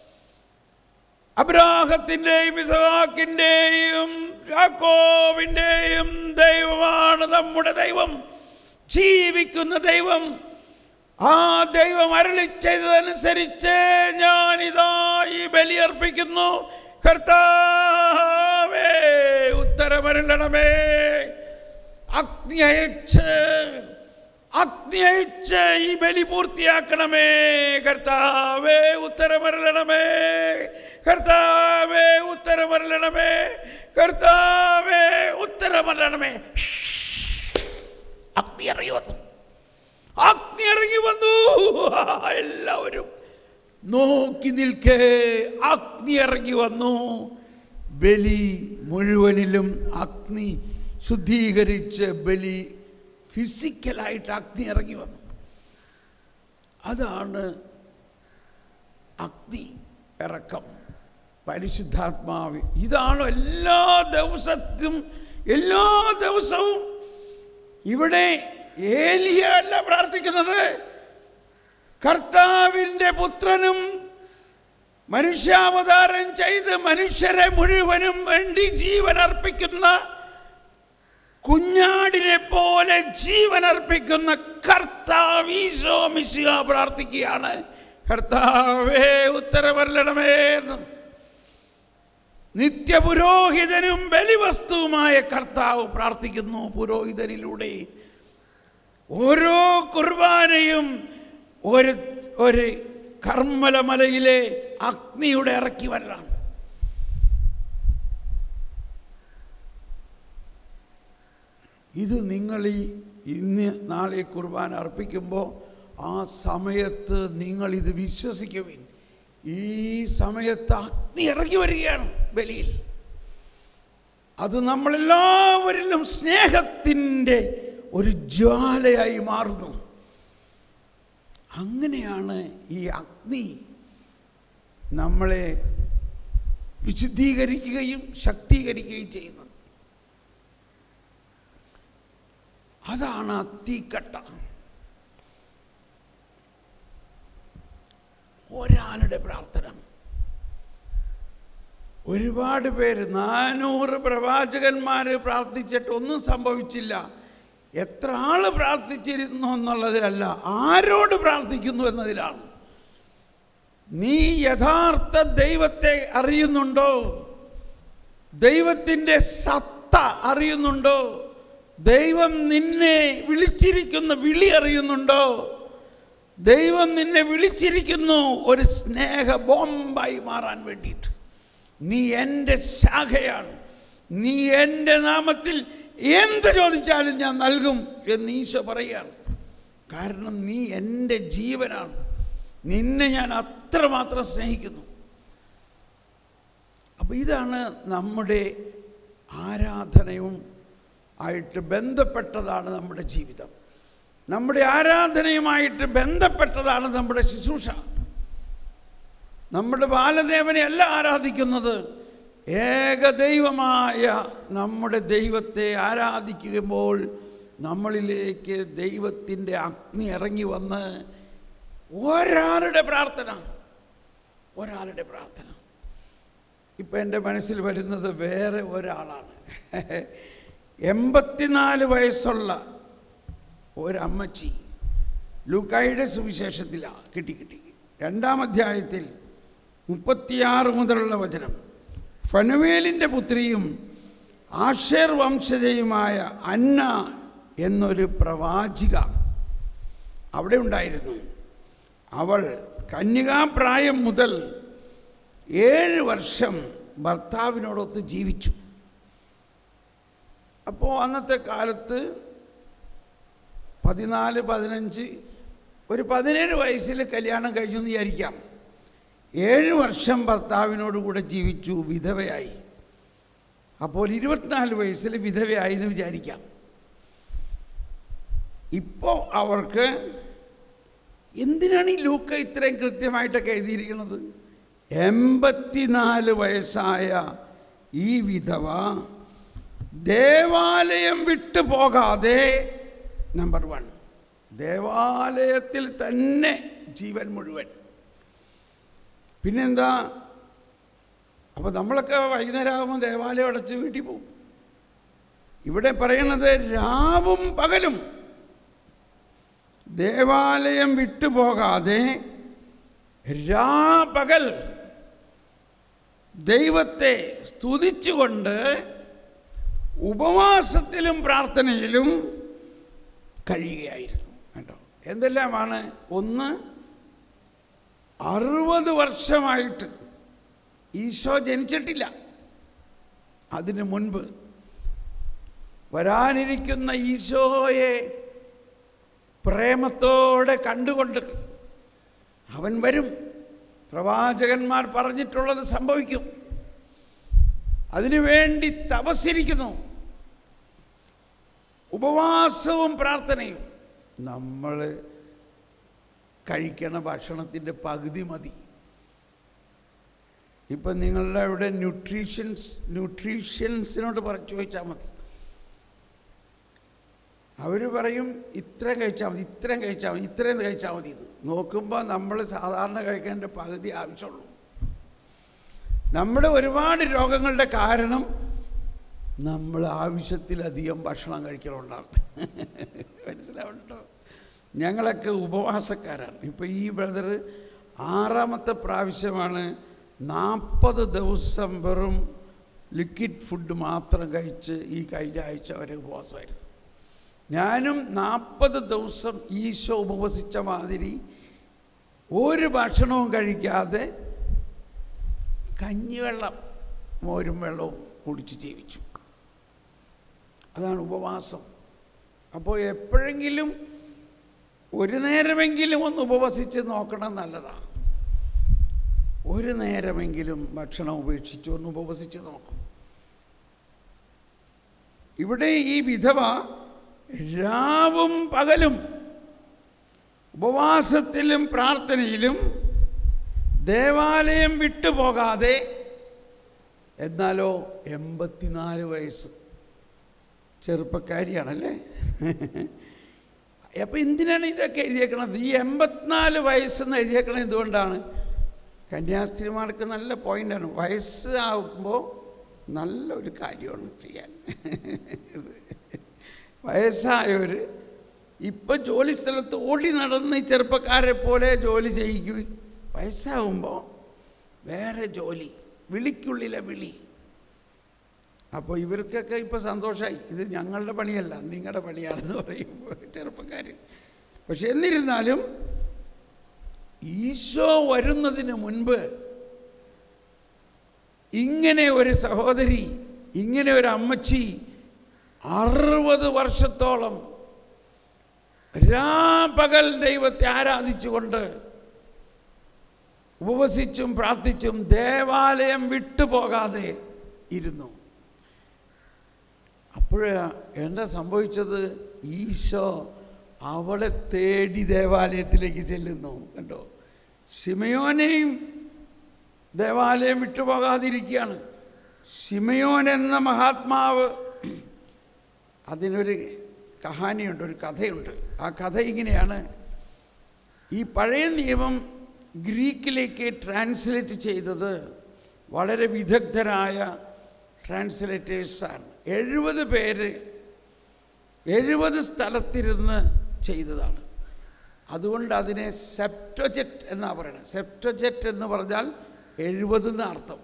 അബ്രാഹത്തിൻ്റെയും ഇസഹാക്കിൻ്റെയും യാക്കോവിൻ്റെയും ദൈവമാണ് നമ്മുടെ ദൈവം ജീവിക്കുന്ന ദൈവം ആ ദൈവം അരളി ചെയ്തതനുസരിച്ച് ഞാനിതാ ഈ ബലിയർപ്പിക്കുന്നു കർത്താവേ ഉത്തരമരുളണമേ അഗ്നി അയച്ച് അഗ്നി അയച്ച് ഈ ബലി പൂർത്തിയാക്കണമേ കർത്താവേ ഉത്തരമരുളണമേ കർത്താവേ ഉത്തരമരുളണമേ കർത്താവേ ഉത്തരമരുളണമേ അഗ്നി ഇറങ്ങി വന്നു അഗ്നി ഇറങ്ങി വന്നു എല്ലാവരും നോക്കി നിൽക്കേ അഗ്നി ഇറങ്ങി വന്നു ബലി മുഴുവനിലും അഗ്നി ശുദ്ധീകരിച്ച് ബലി ഫിസിക്കലായിട്ട് അഗ്നി ഇറങ്ങി വന്നു അതാണ് അഗ്നി ഇറക്കം പരിശുദ്ധാത്മാവ് ഇതാണ് എല്ലാ ദിവസത്തും എല്ലാ ദിവസവും ഇവിടെ ഏലിയ അല്ല പ്രാർത്ഥിക്കുന്നത് കർത്താവിൻ്റെ പുത്രനും മനുഷ്യാവതാരം ചെയ്ത് മനുഷ്യരെ മുഴുവനും വേണ്ടി ജീവൻ അർപ്പിക്കുന്ന കുഞ്ഞാടിനെ പോലെ ജീവൻ അർപ്പിക്കുന്ന കർത്താവ് ഈശോ മിശിഹ പ്രാർത്ഥിക്കുകയാണ് കർത്താവേ ഉത്തരവല്ലണമേ എന്ന് നിത്യപുരോഹിതനും ബലിവസ്തുവുമായ കർത്താവ് പ്രാർത്ഥിക്കുന്നു പുരോഹിതനിലൂടെ ഓരോ കുർബാനയും ഒരു ഒരു കർമ്മലമലയിലെ അഗ്നിയുടെ ഇറക്കി വരലാണ് ഇത് നിങ്ങൾ ഈ ഇന്ന് നാളെ കുർബാന അർപ്പിക്കുമ്പോൾ ആ സമയത്ത് നിങ്ങൾ ഇത് വിശ്വസിക്കുവിൻ ഈ സമയത്ത് അഗ്നി ഇറങ്ങി വരികയാണ് ബലിയിൽ അത് നമ്മളെല്ലാവരിലും സ്നേഹത്തിൻ്റെ ഒരു ജ്വാലയായി മാറുന്നു അങ്ങനെയാണ് ഈ അഗ്നി നമ്മളെ വിശുദ്ധീകരിക്കുകയും ശക്തീകരിക്കുകയും ചെയ്യുന്നത് അതാണ് ആ തീക്കട്ട ഒരാളുടെ പ്രാർത്ഥന ഒരുപാട് പേര് നാനൂറ് പ്രവാചകന്മാർ പ്രാർത്ഥിച്ചിട്ട് ഒന്നും സംഭവിച്ചില്ല എത്ര ആള് പ്രാർത്ഥിച്ചിരുന്നു എന്നുള്ളതിലല്ല ആരോട് പ്രാർത്ഥിക്കുന്നു എന്നതിലാണ് നീ യഥാർത്ഥ ദൈവത്തെ അറിയുന്നുണ്ടോ ദൈവത്തിൻ്റെ സത്ത അറിയുന്നുണ്ടോ ദൈവം നിന്നെ വിളിച്ചിരിക്കുന്ന വിളി അറിയുന്നുണ്ടോ ദൈവം നിന്നെ വിളിച്ചിരിക്കുന്നു ഒരു സ്നേഹ ബോംബായി മാറാൻ വേണ്ടിയിട്ട് നീ എൻ്റെ ശാഖയാണ് നീ എൻ്റെ നാമത്തിൽ എന്ത് ചോദിച്ചാലും ഞാൻ നൽകും എന്ന് ഈശോ പറയുകയാണ് കാരണം നീ എൻ്റെ ജീവനാണ് നിന്നെ ഞാൻ അത്രമാത്രം സ്നേഹിക്കുന്നു അപ്പോൾ ഇതാണ് നമ്മുടെ ആരാധനയും ആയിട്ട് ബന്ധപ്പെട്ടതാണ് നമ്മുടെ ജീവിതം നമ്മുടെ ആരാധനയുമായിട്ട് ബന്ധപ്പെട്ടതാണ് നമ്മുടെ ശുശ്രൂഷ നമ്മുടെ ബാലദേവനെ അല്ല ആരാധിക്കുന്നത് ഏകദൈവമായ നമ്മുടെ ദൈവത്തെ ആരാധിക്കുമ്പോൾ നമ്മളിലേക്ക് ദൈവത്തിൻ്റെ അഗ്നി ഇറങ്ങി വന്ന് ഒരാളുടെ പ്രാർത്ഥന ഒരാളുടെ പ്രാർത്ഥന ഇപ്പം എൻ്റെ മനസ്സിൽ വരുന്നത് വേറെ ഒരാളാണ് എൺപത്തിനാല് വയസ്സുള്ള ഒരമ്മച്ചി ലൂക്കായുടെ സുവിശേഷത്തിലാണ് കിട്ടി കിട്ടി രണ്ടാം അധ്യായത്തിൽ മുപ്പത്തിയാറ് മുതലുള്ള വചനം ഫനുവേലിൻ്റെ പുത്രിയും ആഷേർ വംശജയുമായ അന്ന എന്നൊരു പ്രവാചിക അവിടെ ഉണ്ടായിരുന്നു അവൾ കന്യകാപ്രായം മുതൽ ഏഴ് വർഷം ഭർത്താവിനോടൊത്ത് ജീവിച്ചു അപ്പോൾ അന്നത്തെ കാലത്ത് പതിനാല് പതിനഞ്ച് ഒരു പതിനേഴ് വയസ്സിൽ കല്യാണം കഴിഞ്ഞു എന്ന് വിചാരിക്കാം ഏഴ് വർഷം ഭർത്താവിനോട് കൂടെ ജീവിച്ചു വിധവയായി അപ്പോൾ ഇരുപത്തിനാല് വയസ്സിൽ വിധവയായി എന്ന് വിചാരിക്കാം ഇപ്പോൾ അവർക്ക് എന്തിനാണ് ഈ ലൂക്ക ഇത്രയും കൃത്യമായിട്ടൊക്കെ എഴുതിയിരിക്കുന്നത് എൺപത്തിനാല് വയസ്സായ ഈ വിധവ ദേവാലയം വിട്ടു പോകാതെ നമ്പർ വൺ ദേവാലയത്തിൽ തന്നെ ജീവൻ മുഴുവൻ പിന്നെന്താ അപ്പോൾ നമ്മളൊക്കെ വൈകുന്നേരം ആകുമ്പോൾ ദേവാലയം അടച്ച് വീട്ടിൽ പോകും ഇവിടെ പറയണത് രാവും പകലും ദേവാലയം വിട്ടുപോകാതെ രാപകൽ ദൈവത്തെ സ്തുതിച്ചുകൊണ്ട് ഉപവാസത്തിലും പ്രാർത്ഥനയിലും കഴിയുകയായിരുന്നു കേട്ടോ എന്തെല്ലാമാണ് ഒന്ന് അറുപത് വർഷമായിട്ട് ഈശോ ജനിച്ചിട്ടില്ല അതിനു മുൻപ് വരാനിരിക്കുന്ന ഈശോയെ പ്രേമത്തോടെ കണ്ടുകൊണ്ട് അവൻ വരും പ്രവാചകന്മാർ പറഞ്ഞിട്ടുള്ളത് സംഭവിക്കും അതിനുവേണ്ടി തപസ്സിരിക്കുന്നു ഉപവാസവും പ്രാർത്ഥനയും നമ്മൾ കഴിക്കണ ഭക്ഷണത്തിൻ്റെ പകുതി മതി ഇപ്പം നിങ്ങളുടെ അവിടെ ന്യൂട്രീഷ്യൻസ് ന്യൂട്രീഷ്യൻസിനോട് പറ ചോദിച്ചാൽ മതി അവർ പറയും ഇത്രയും കഴിച്ചാൽ മതി ഇത്രയും കഴിച്ചാൽ മതി ഇത്രയും കഴിച്ചാൽ മതി ഇത് നോക്കുമ്പോൾ നമ്മൾ സാധാരണ കഴിക്കേണ്ട പകുതി ആവശ്യമുള്ളൂ നമ്മുടെ ഒരുപാട് രോഗങ്ങളുടെ കാരണം നമ്മൾ ആവശ്യത്തിലധികം ഭക്ഷണം കഴിക്കലുണ്ടാണ് മനസ്സിലാവുന്നുണ്ടോ ഞങ്ങളൊക്കെ ഉപവാസക്കാരാണ് ഇപ്പോൾ ഈ ബ്രദർ ആറാമത്തെ പ്രാവശ്യമാണ് നാൽപ്പത് ദിവസം വെറും ലിക്വിഡ് ഫുഡ് മാത്രം കഴിച്ച് ഈ കഴിഞ്ഞ ആഴ്ച വരെ ഉപവാസമായിരുന്നു ഞാനും നാൽപ്പത് ദിവസം ഈശോ ഉപവസിച്ച മാതിരി ഒരു ഭക്ഷണവും കഴിക്കാതെ കഞ്ഞിവെള്ളം മോരും വെള്ളവും കുടിച്ച് ജീവിച്ചു അതാണ് ഉപവാസം അപ്പോൾ എപ്പോഴെങ്കിലും ഒരു നേരമെങ്കിലും ഒന്ന് ഉപവസിച്ച് നോക്കണം നല്ലതാണ് ഒരു നേരമെങ്കിലും ഭക്ഷണം ഉപേക്ഷിച്ച് ഒന്ന് ഉപവസിച്ച് നോക്കും ഇവിടെ ഈ വിധവ രാവും പകലും ഉപവാസത്തിലും പ്രാർത്ഥനയിലും ദേവാലയം വിട്ടുപോകാതെ എന്നാലോ എൺപത്തിനാല് വയസ്സ് ചെറുപ്പക്കാരിയാണല്ലേ അപ്പം എന്തിനാണ് ഇതൊക്കെ എഴുതിയേക്കണത് ഈ എൺപത്തിനാല് വയസ്സെന്ന് എഴുതിയേക്കണത് എന്തുകൊണ്ടാണ് കന്യാസ്ത്രീമാർക്ക് നല്ല പോയിൻ്റാണ് വയസ്സ് ആകുമ്പോൾ നല്ലൊരു കാര്യമാണ് ചെയ്യാൻ ഇത് വയസ്സായവർ ഇപ്പം ജോലി സ്ഥലത്ത് ഓടി നടന്ന് ഈ ചെറുപ്പക്കാരെ പോലെ ജോലി ചെയ്യിക്കും വയസ്സാകുമ്പോൾ വേറെ ജോലി വിളിക്കുള്ളിലെ വിളി അപ്പോൾ ഇവർക്കൊക്കെ ഇപ്പോൾ സന്തോഷമായി ഇത് ഞങ്ങളുടെ പണിയല്ല നിങ്ങളുടെ പണിയാണെന്ന് പറയും ചെറുപ്പക്കാർ പക്ഷെ എന്നിരുന്നാലും ഈശോ വരുന്നതിന് മുൻപ് ഇങ്ങനെ ഒരു സഹോദരി ഇങ്ങനെ ഒരു അമ്മച്ചി അറുപത് വർഷത്തോളം രാപകൽ ദൈവത്തെ ആരാധിച്ചുകൊണ്ട് ഉപവസിച്ചും പ്രാർത്ഥിച്ചും ദേവാലയം വിട്ടുപോകാതെ ഇരുന്നു അപ്പോഴ എന്താ സംഭവിച്ചത് ഈശോ അവളെ തേടി ദേവാലയത്തിലേക്ക് ചെല്ലുന്നു കണ്ടോ സിമയോനെയും ദേവാലയം വിട്ടുപോകാതിരിക്കുകയാണ് ശിമയോൻ എന്ന മഹാത്മാവ് അതിനൊരു കഹാനിയുണ്ട് ഒരു കഥയുണ്ട് ആ കഥ ഇങ്ങനെയാണ് ഈ പഴയ നിയമം ഗ്രീക്കിലേക്ക് ട്രാൻസ്ലേറ്റ് ചെയ്തത് വളരെ വിദഗ്ധരായ ട്രാൻസ്ലേറ്റേഴ്സാണ് എഴുപത് പേര് എഴുപത് സ്ഥലത്തിരുന്ന് ചെയ്തതാണ് അതുകൊണ്ട് അതിനെ സെപ്റ്റോജെറ്റ് എന്നാണ് പറയുന്നത് സെപ്റ്റോജെറ്റ് എന്ന് പറഞ്ഞാൽ എഴുപത് എന്ന അർത്ഥം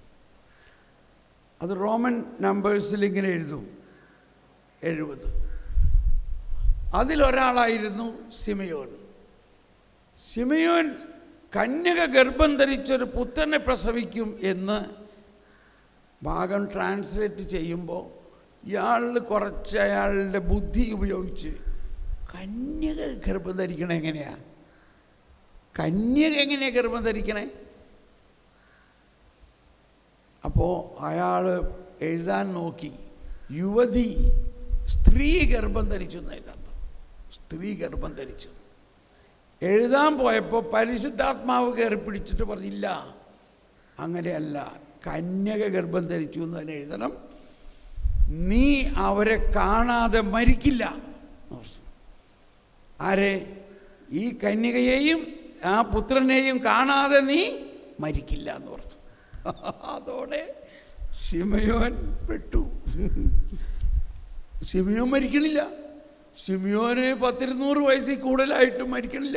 അത് റോമൻ നമ്പേഴ്സിൽ ഇങ്ങനെ എഴുതും എഴുപത് അതിലൊരാളായിരുന്നു സിമയോൻ സിമയോൻ കന്യക ഗർഭം ധരിച്ചൊരു പുത്രനെ പ്രസവിക്കും എന്ന് ഭാഗം ട്രാൻസ്ലേറ്റ് ചെയ്യുമ്പോൾ ഇയാൾ കുറച്ച് അയാളുടെ ബുദ്ധി ഉപയോഗിച്ച് കന്യക ഗർഭം ധരിക്കണേ എങ്ങനെയാ കന്യക എങ്ങനെയാ ഗർഭം ധരിക്കണേ അപ്പോൾ അയാൾ എഴുതാൻ നോക്കി യുവതി സ്ത്രീ ഗർഭം ധരിച്ചു എന്ന് എഴുതാൻ സ്ത്രീ ഗർഭം ധരിച്ചു എഴുതാൻ പോയപ്പോൾ പരിശുദ്ധാത്മാവ് കയറി പിടിച്ചിട്ട് പറഞ്ഞില്ല അങ്ങനെയല്ല കന്യക ഗർഭം ധരിച്ചു എന്ന് തന്നെ എഴുതണം നീ അവരെ കാണാതെ മരിക്കില്ല ആരെ ഈ കന്യകയെയും ആ പുത്രനെയും കാണാതെ നീ മരിക്കില്ല എന്ന് പറഞ്ഞു അതോടെ സിമയോൻ പെട്ടു സിമിയോൻ മരിക്കണില്ല സിമിയോന് പത്തിരുന്നൂറ് വയസ്സിൽ കൂടുതലായിട്ടും മരിക്കണില്ല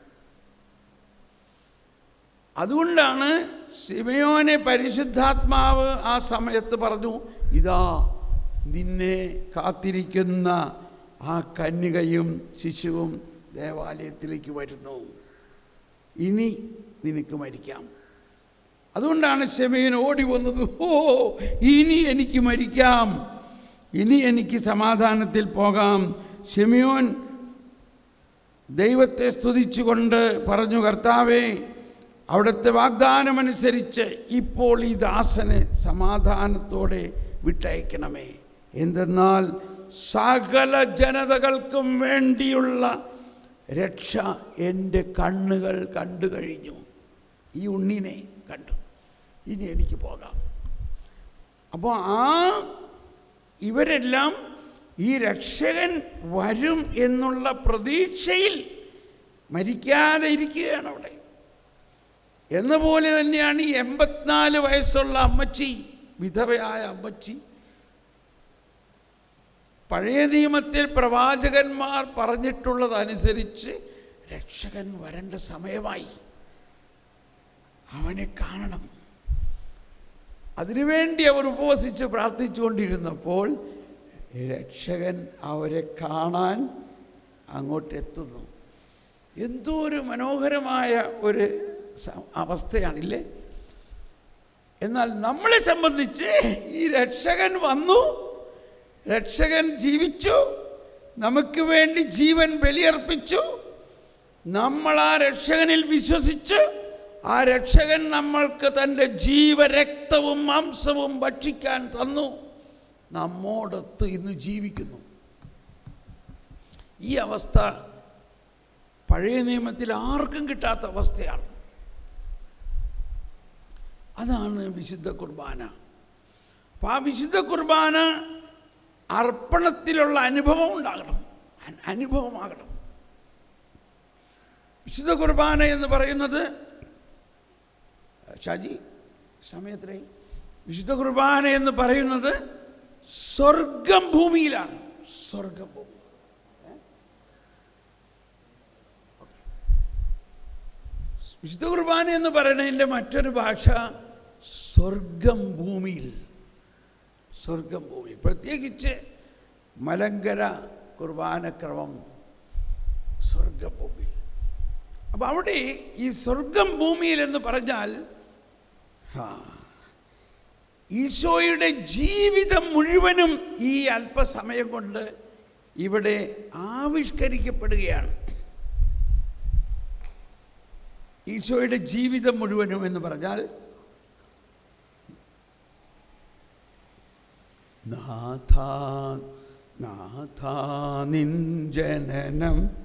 അതുകൊണ്ടാണ് സിമയോനെ പരിശുദ്ധാത്മാവ് ആ സമയത്ത് പറഞ്ഞു ഇതാ നിന്നെ കാത്തിരിക്കുന്ന ആ കന്യകയും ശിശുവും ദേവാലയത്തിലേക്ക് വരുന്നു ഇനി നിനക്ക് മരിക്കാം അതുകൊണ്ടാണ് ശമയൻ ഓടി വന്നത് ഓ ഇനി എനിക്ക് മരിക്കാം ഇനി എനിക്ക് സമാധാനത്തിൽ പോകാം ഷെമിയോൻ ദൈവത്തെ സ്തുതിച്ചുകൊണ്ട് പറഞ്ഞു കർത്താവേ അവിടുത്തെ വാഗ്ദാനമനുസരിച്ച് ഇപ്പോൾ ഈ ദാസനെ സമാധാനത്തോടെ വിട്ടയക്കണമേ എന്തെന്നാൽ സകല ജനതകൾക്കും വേണ്ടിയുള്ള രക്ഷ എൻ്റെ കണ്ണുകൾ കണ്ടു കഴിഞ്ഞു ഈ ഉണ്ണിനെ കണ്ടു ഇനി എനിക്ക് പോകാം അപ്പോൾ ആ ഇവരെല്ലാം ഈ രക്ഷകൻ വരും എന്നുള്ള പ്രതീക്ഷയിൽ മരിക്കാതെ ഇരിക്കുകയാണ് അവിടെ എന്ന പോലെ തന്നെയാണ് ഈ എൺപത്തിനാല് വയസ്സുള്ള അമ്മച്ചി വിധവയായ അമ്മച്ചി പഴയ നിയമത്തിൽ പ്രവാചകന്മാർ പറഞ്ഞിട്ടുള്ളതനുസരിച്ച് രക്ഷകൻ വരേണ്ട സമയമായി അവനെ കാണണം അതിനുവേണ്ടി അവർ ഉപവസിച്ച് പ്രാർത്ഥിച്ചുകൊണ്ടിരുന്നപ്പോൾ രക്ഷകൻ അവരെ കാണാൻ അങ്ങോട്ട് എത്തുന്നു എന്തോ ഒരു മനോഹരമായ ഒരു സ- അവസ്ഥയാണില്ലേ എന്നാൽ നമ്മളെ സംബന്ധിച്ച് ഈ രക്ഷകൻ വന്നു രക്ഷകൻ ജീവിച്ചു നമുക്ക് വേണ്ടി ജീവൻ ബലിയർപ്പിച്ചു നമ്മൾ ആ രക്ഷകനിൽ വിശ്വസിച്ച് ആ രക്ഷകൻ നമ്മൾക്ക് തൻ്റെ ജീവരക്തവും മാംസവും ഭക്ഷിക്കാൻ തന്നു നമ്മോടൊത്ത് ഇന്ന് ജീവിക്കുന്നു ഈ അവസ്ഥ പഴയ നിയമത്തിൽ ആർക്കും കിട്ടാത്ത അവസ്ഥയാണ് അതാണ് വിശുദ്ധ കുർബാന അപ്പം ആ വിശുദ്ധ കുർബാന അർപ്പണത്തിലുള്ള അനുഭവം ഉണ്ടാകണം അ- അനുഭവമാകണം വിശുദ്ധ കുർബാന എന്ന് പറയുന്നത് ഷാജി സമയത്രേ വിശുദ്ധ കുർബാന എന്ന് പറയുന്നത് സ്വർഗം ഭൂമിയിലാണ് സ്വർഗം ഭൂമി വിശുദ്ധ കുർബാന എന്ന് പറയുന്നതിൻ്റെ മറ്റൊരു ഭാഷ സ്വർഗം ഭൂമിയിൽ സ്വർഗം ഭൂമി പ്രത്യേകിച്ച് മലങ്കര കുർബാനക്രമം സ്വർഗഭൂമിയിൽ അപ്പം അവിടെ ഈ സ്വർഗം ഭൂമിയിൽ എന്ന് പറഞ്ഞാൽ ആ, ഈശോയുടെ ജീവിതം മുഴുവനും ഈ അല്പസമയം കൊണ്ട് ഇവിടെ ആവിഷ്കരിക്കപ്പെടുകയാണ് ഈശോയുടെ ജീവിതം മുഴുവനും എന്ന് പറഞ്ഞാൽ നാഥ നാഥ നിൻ ജനനം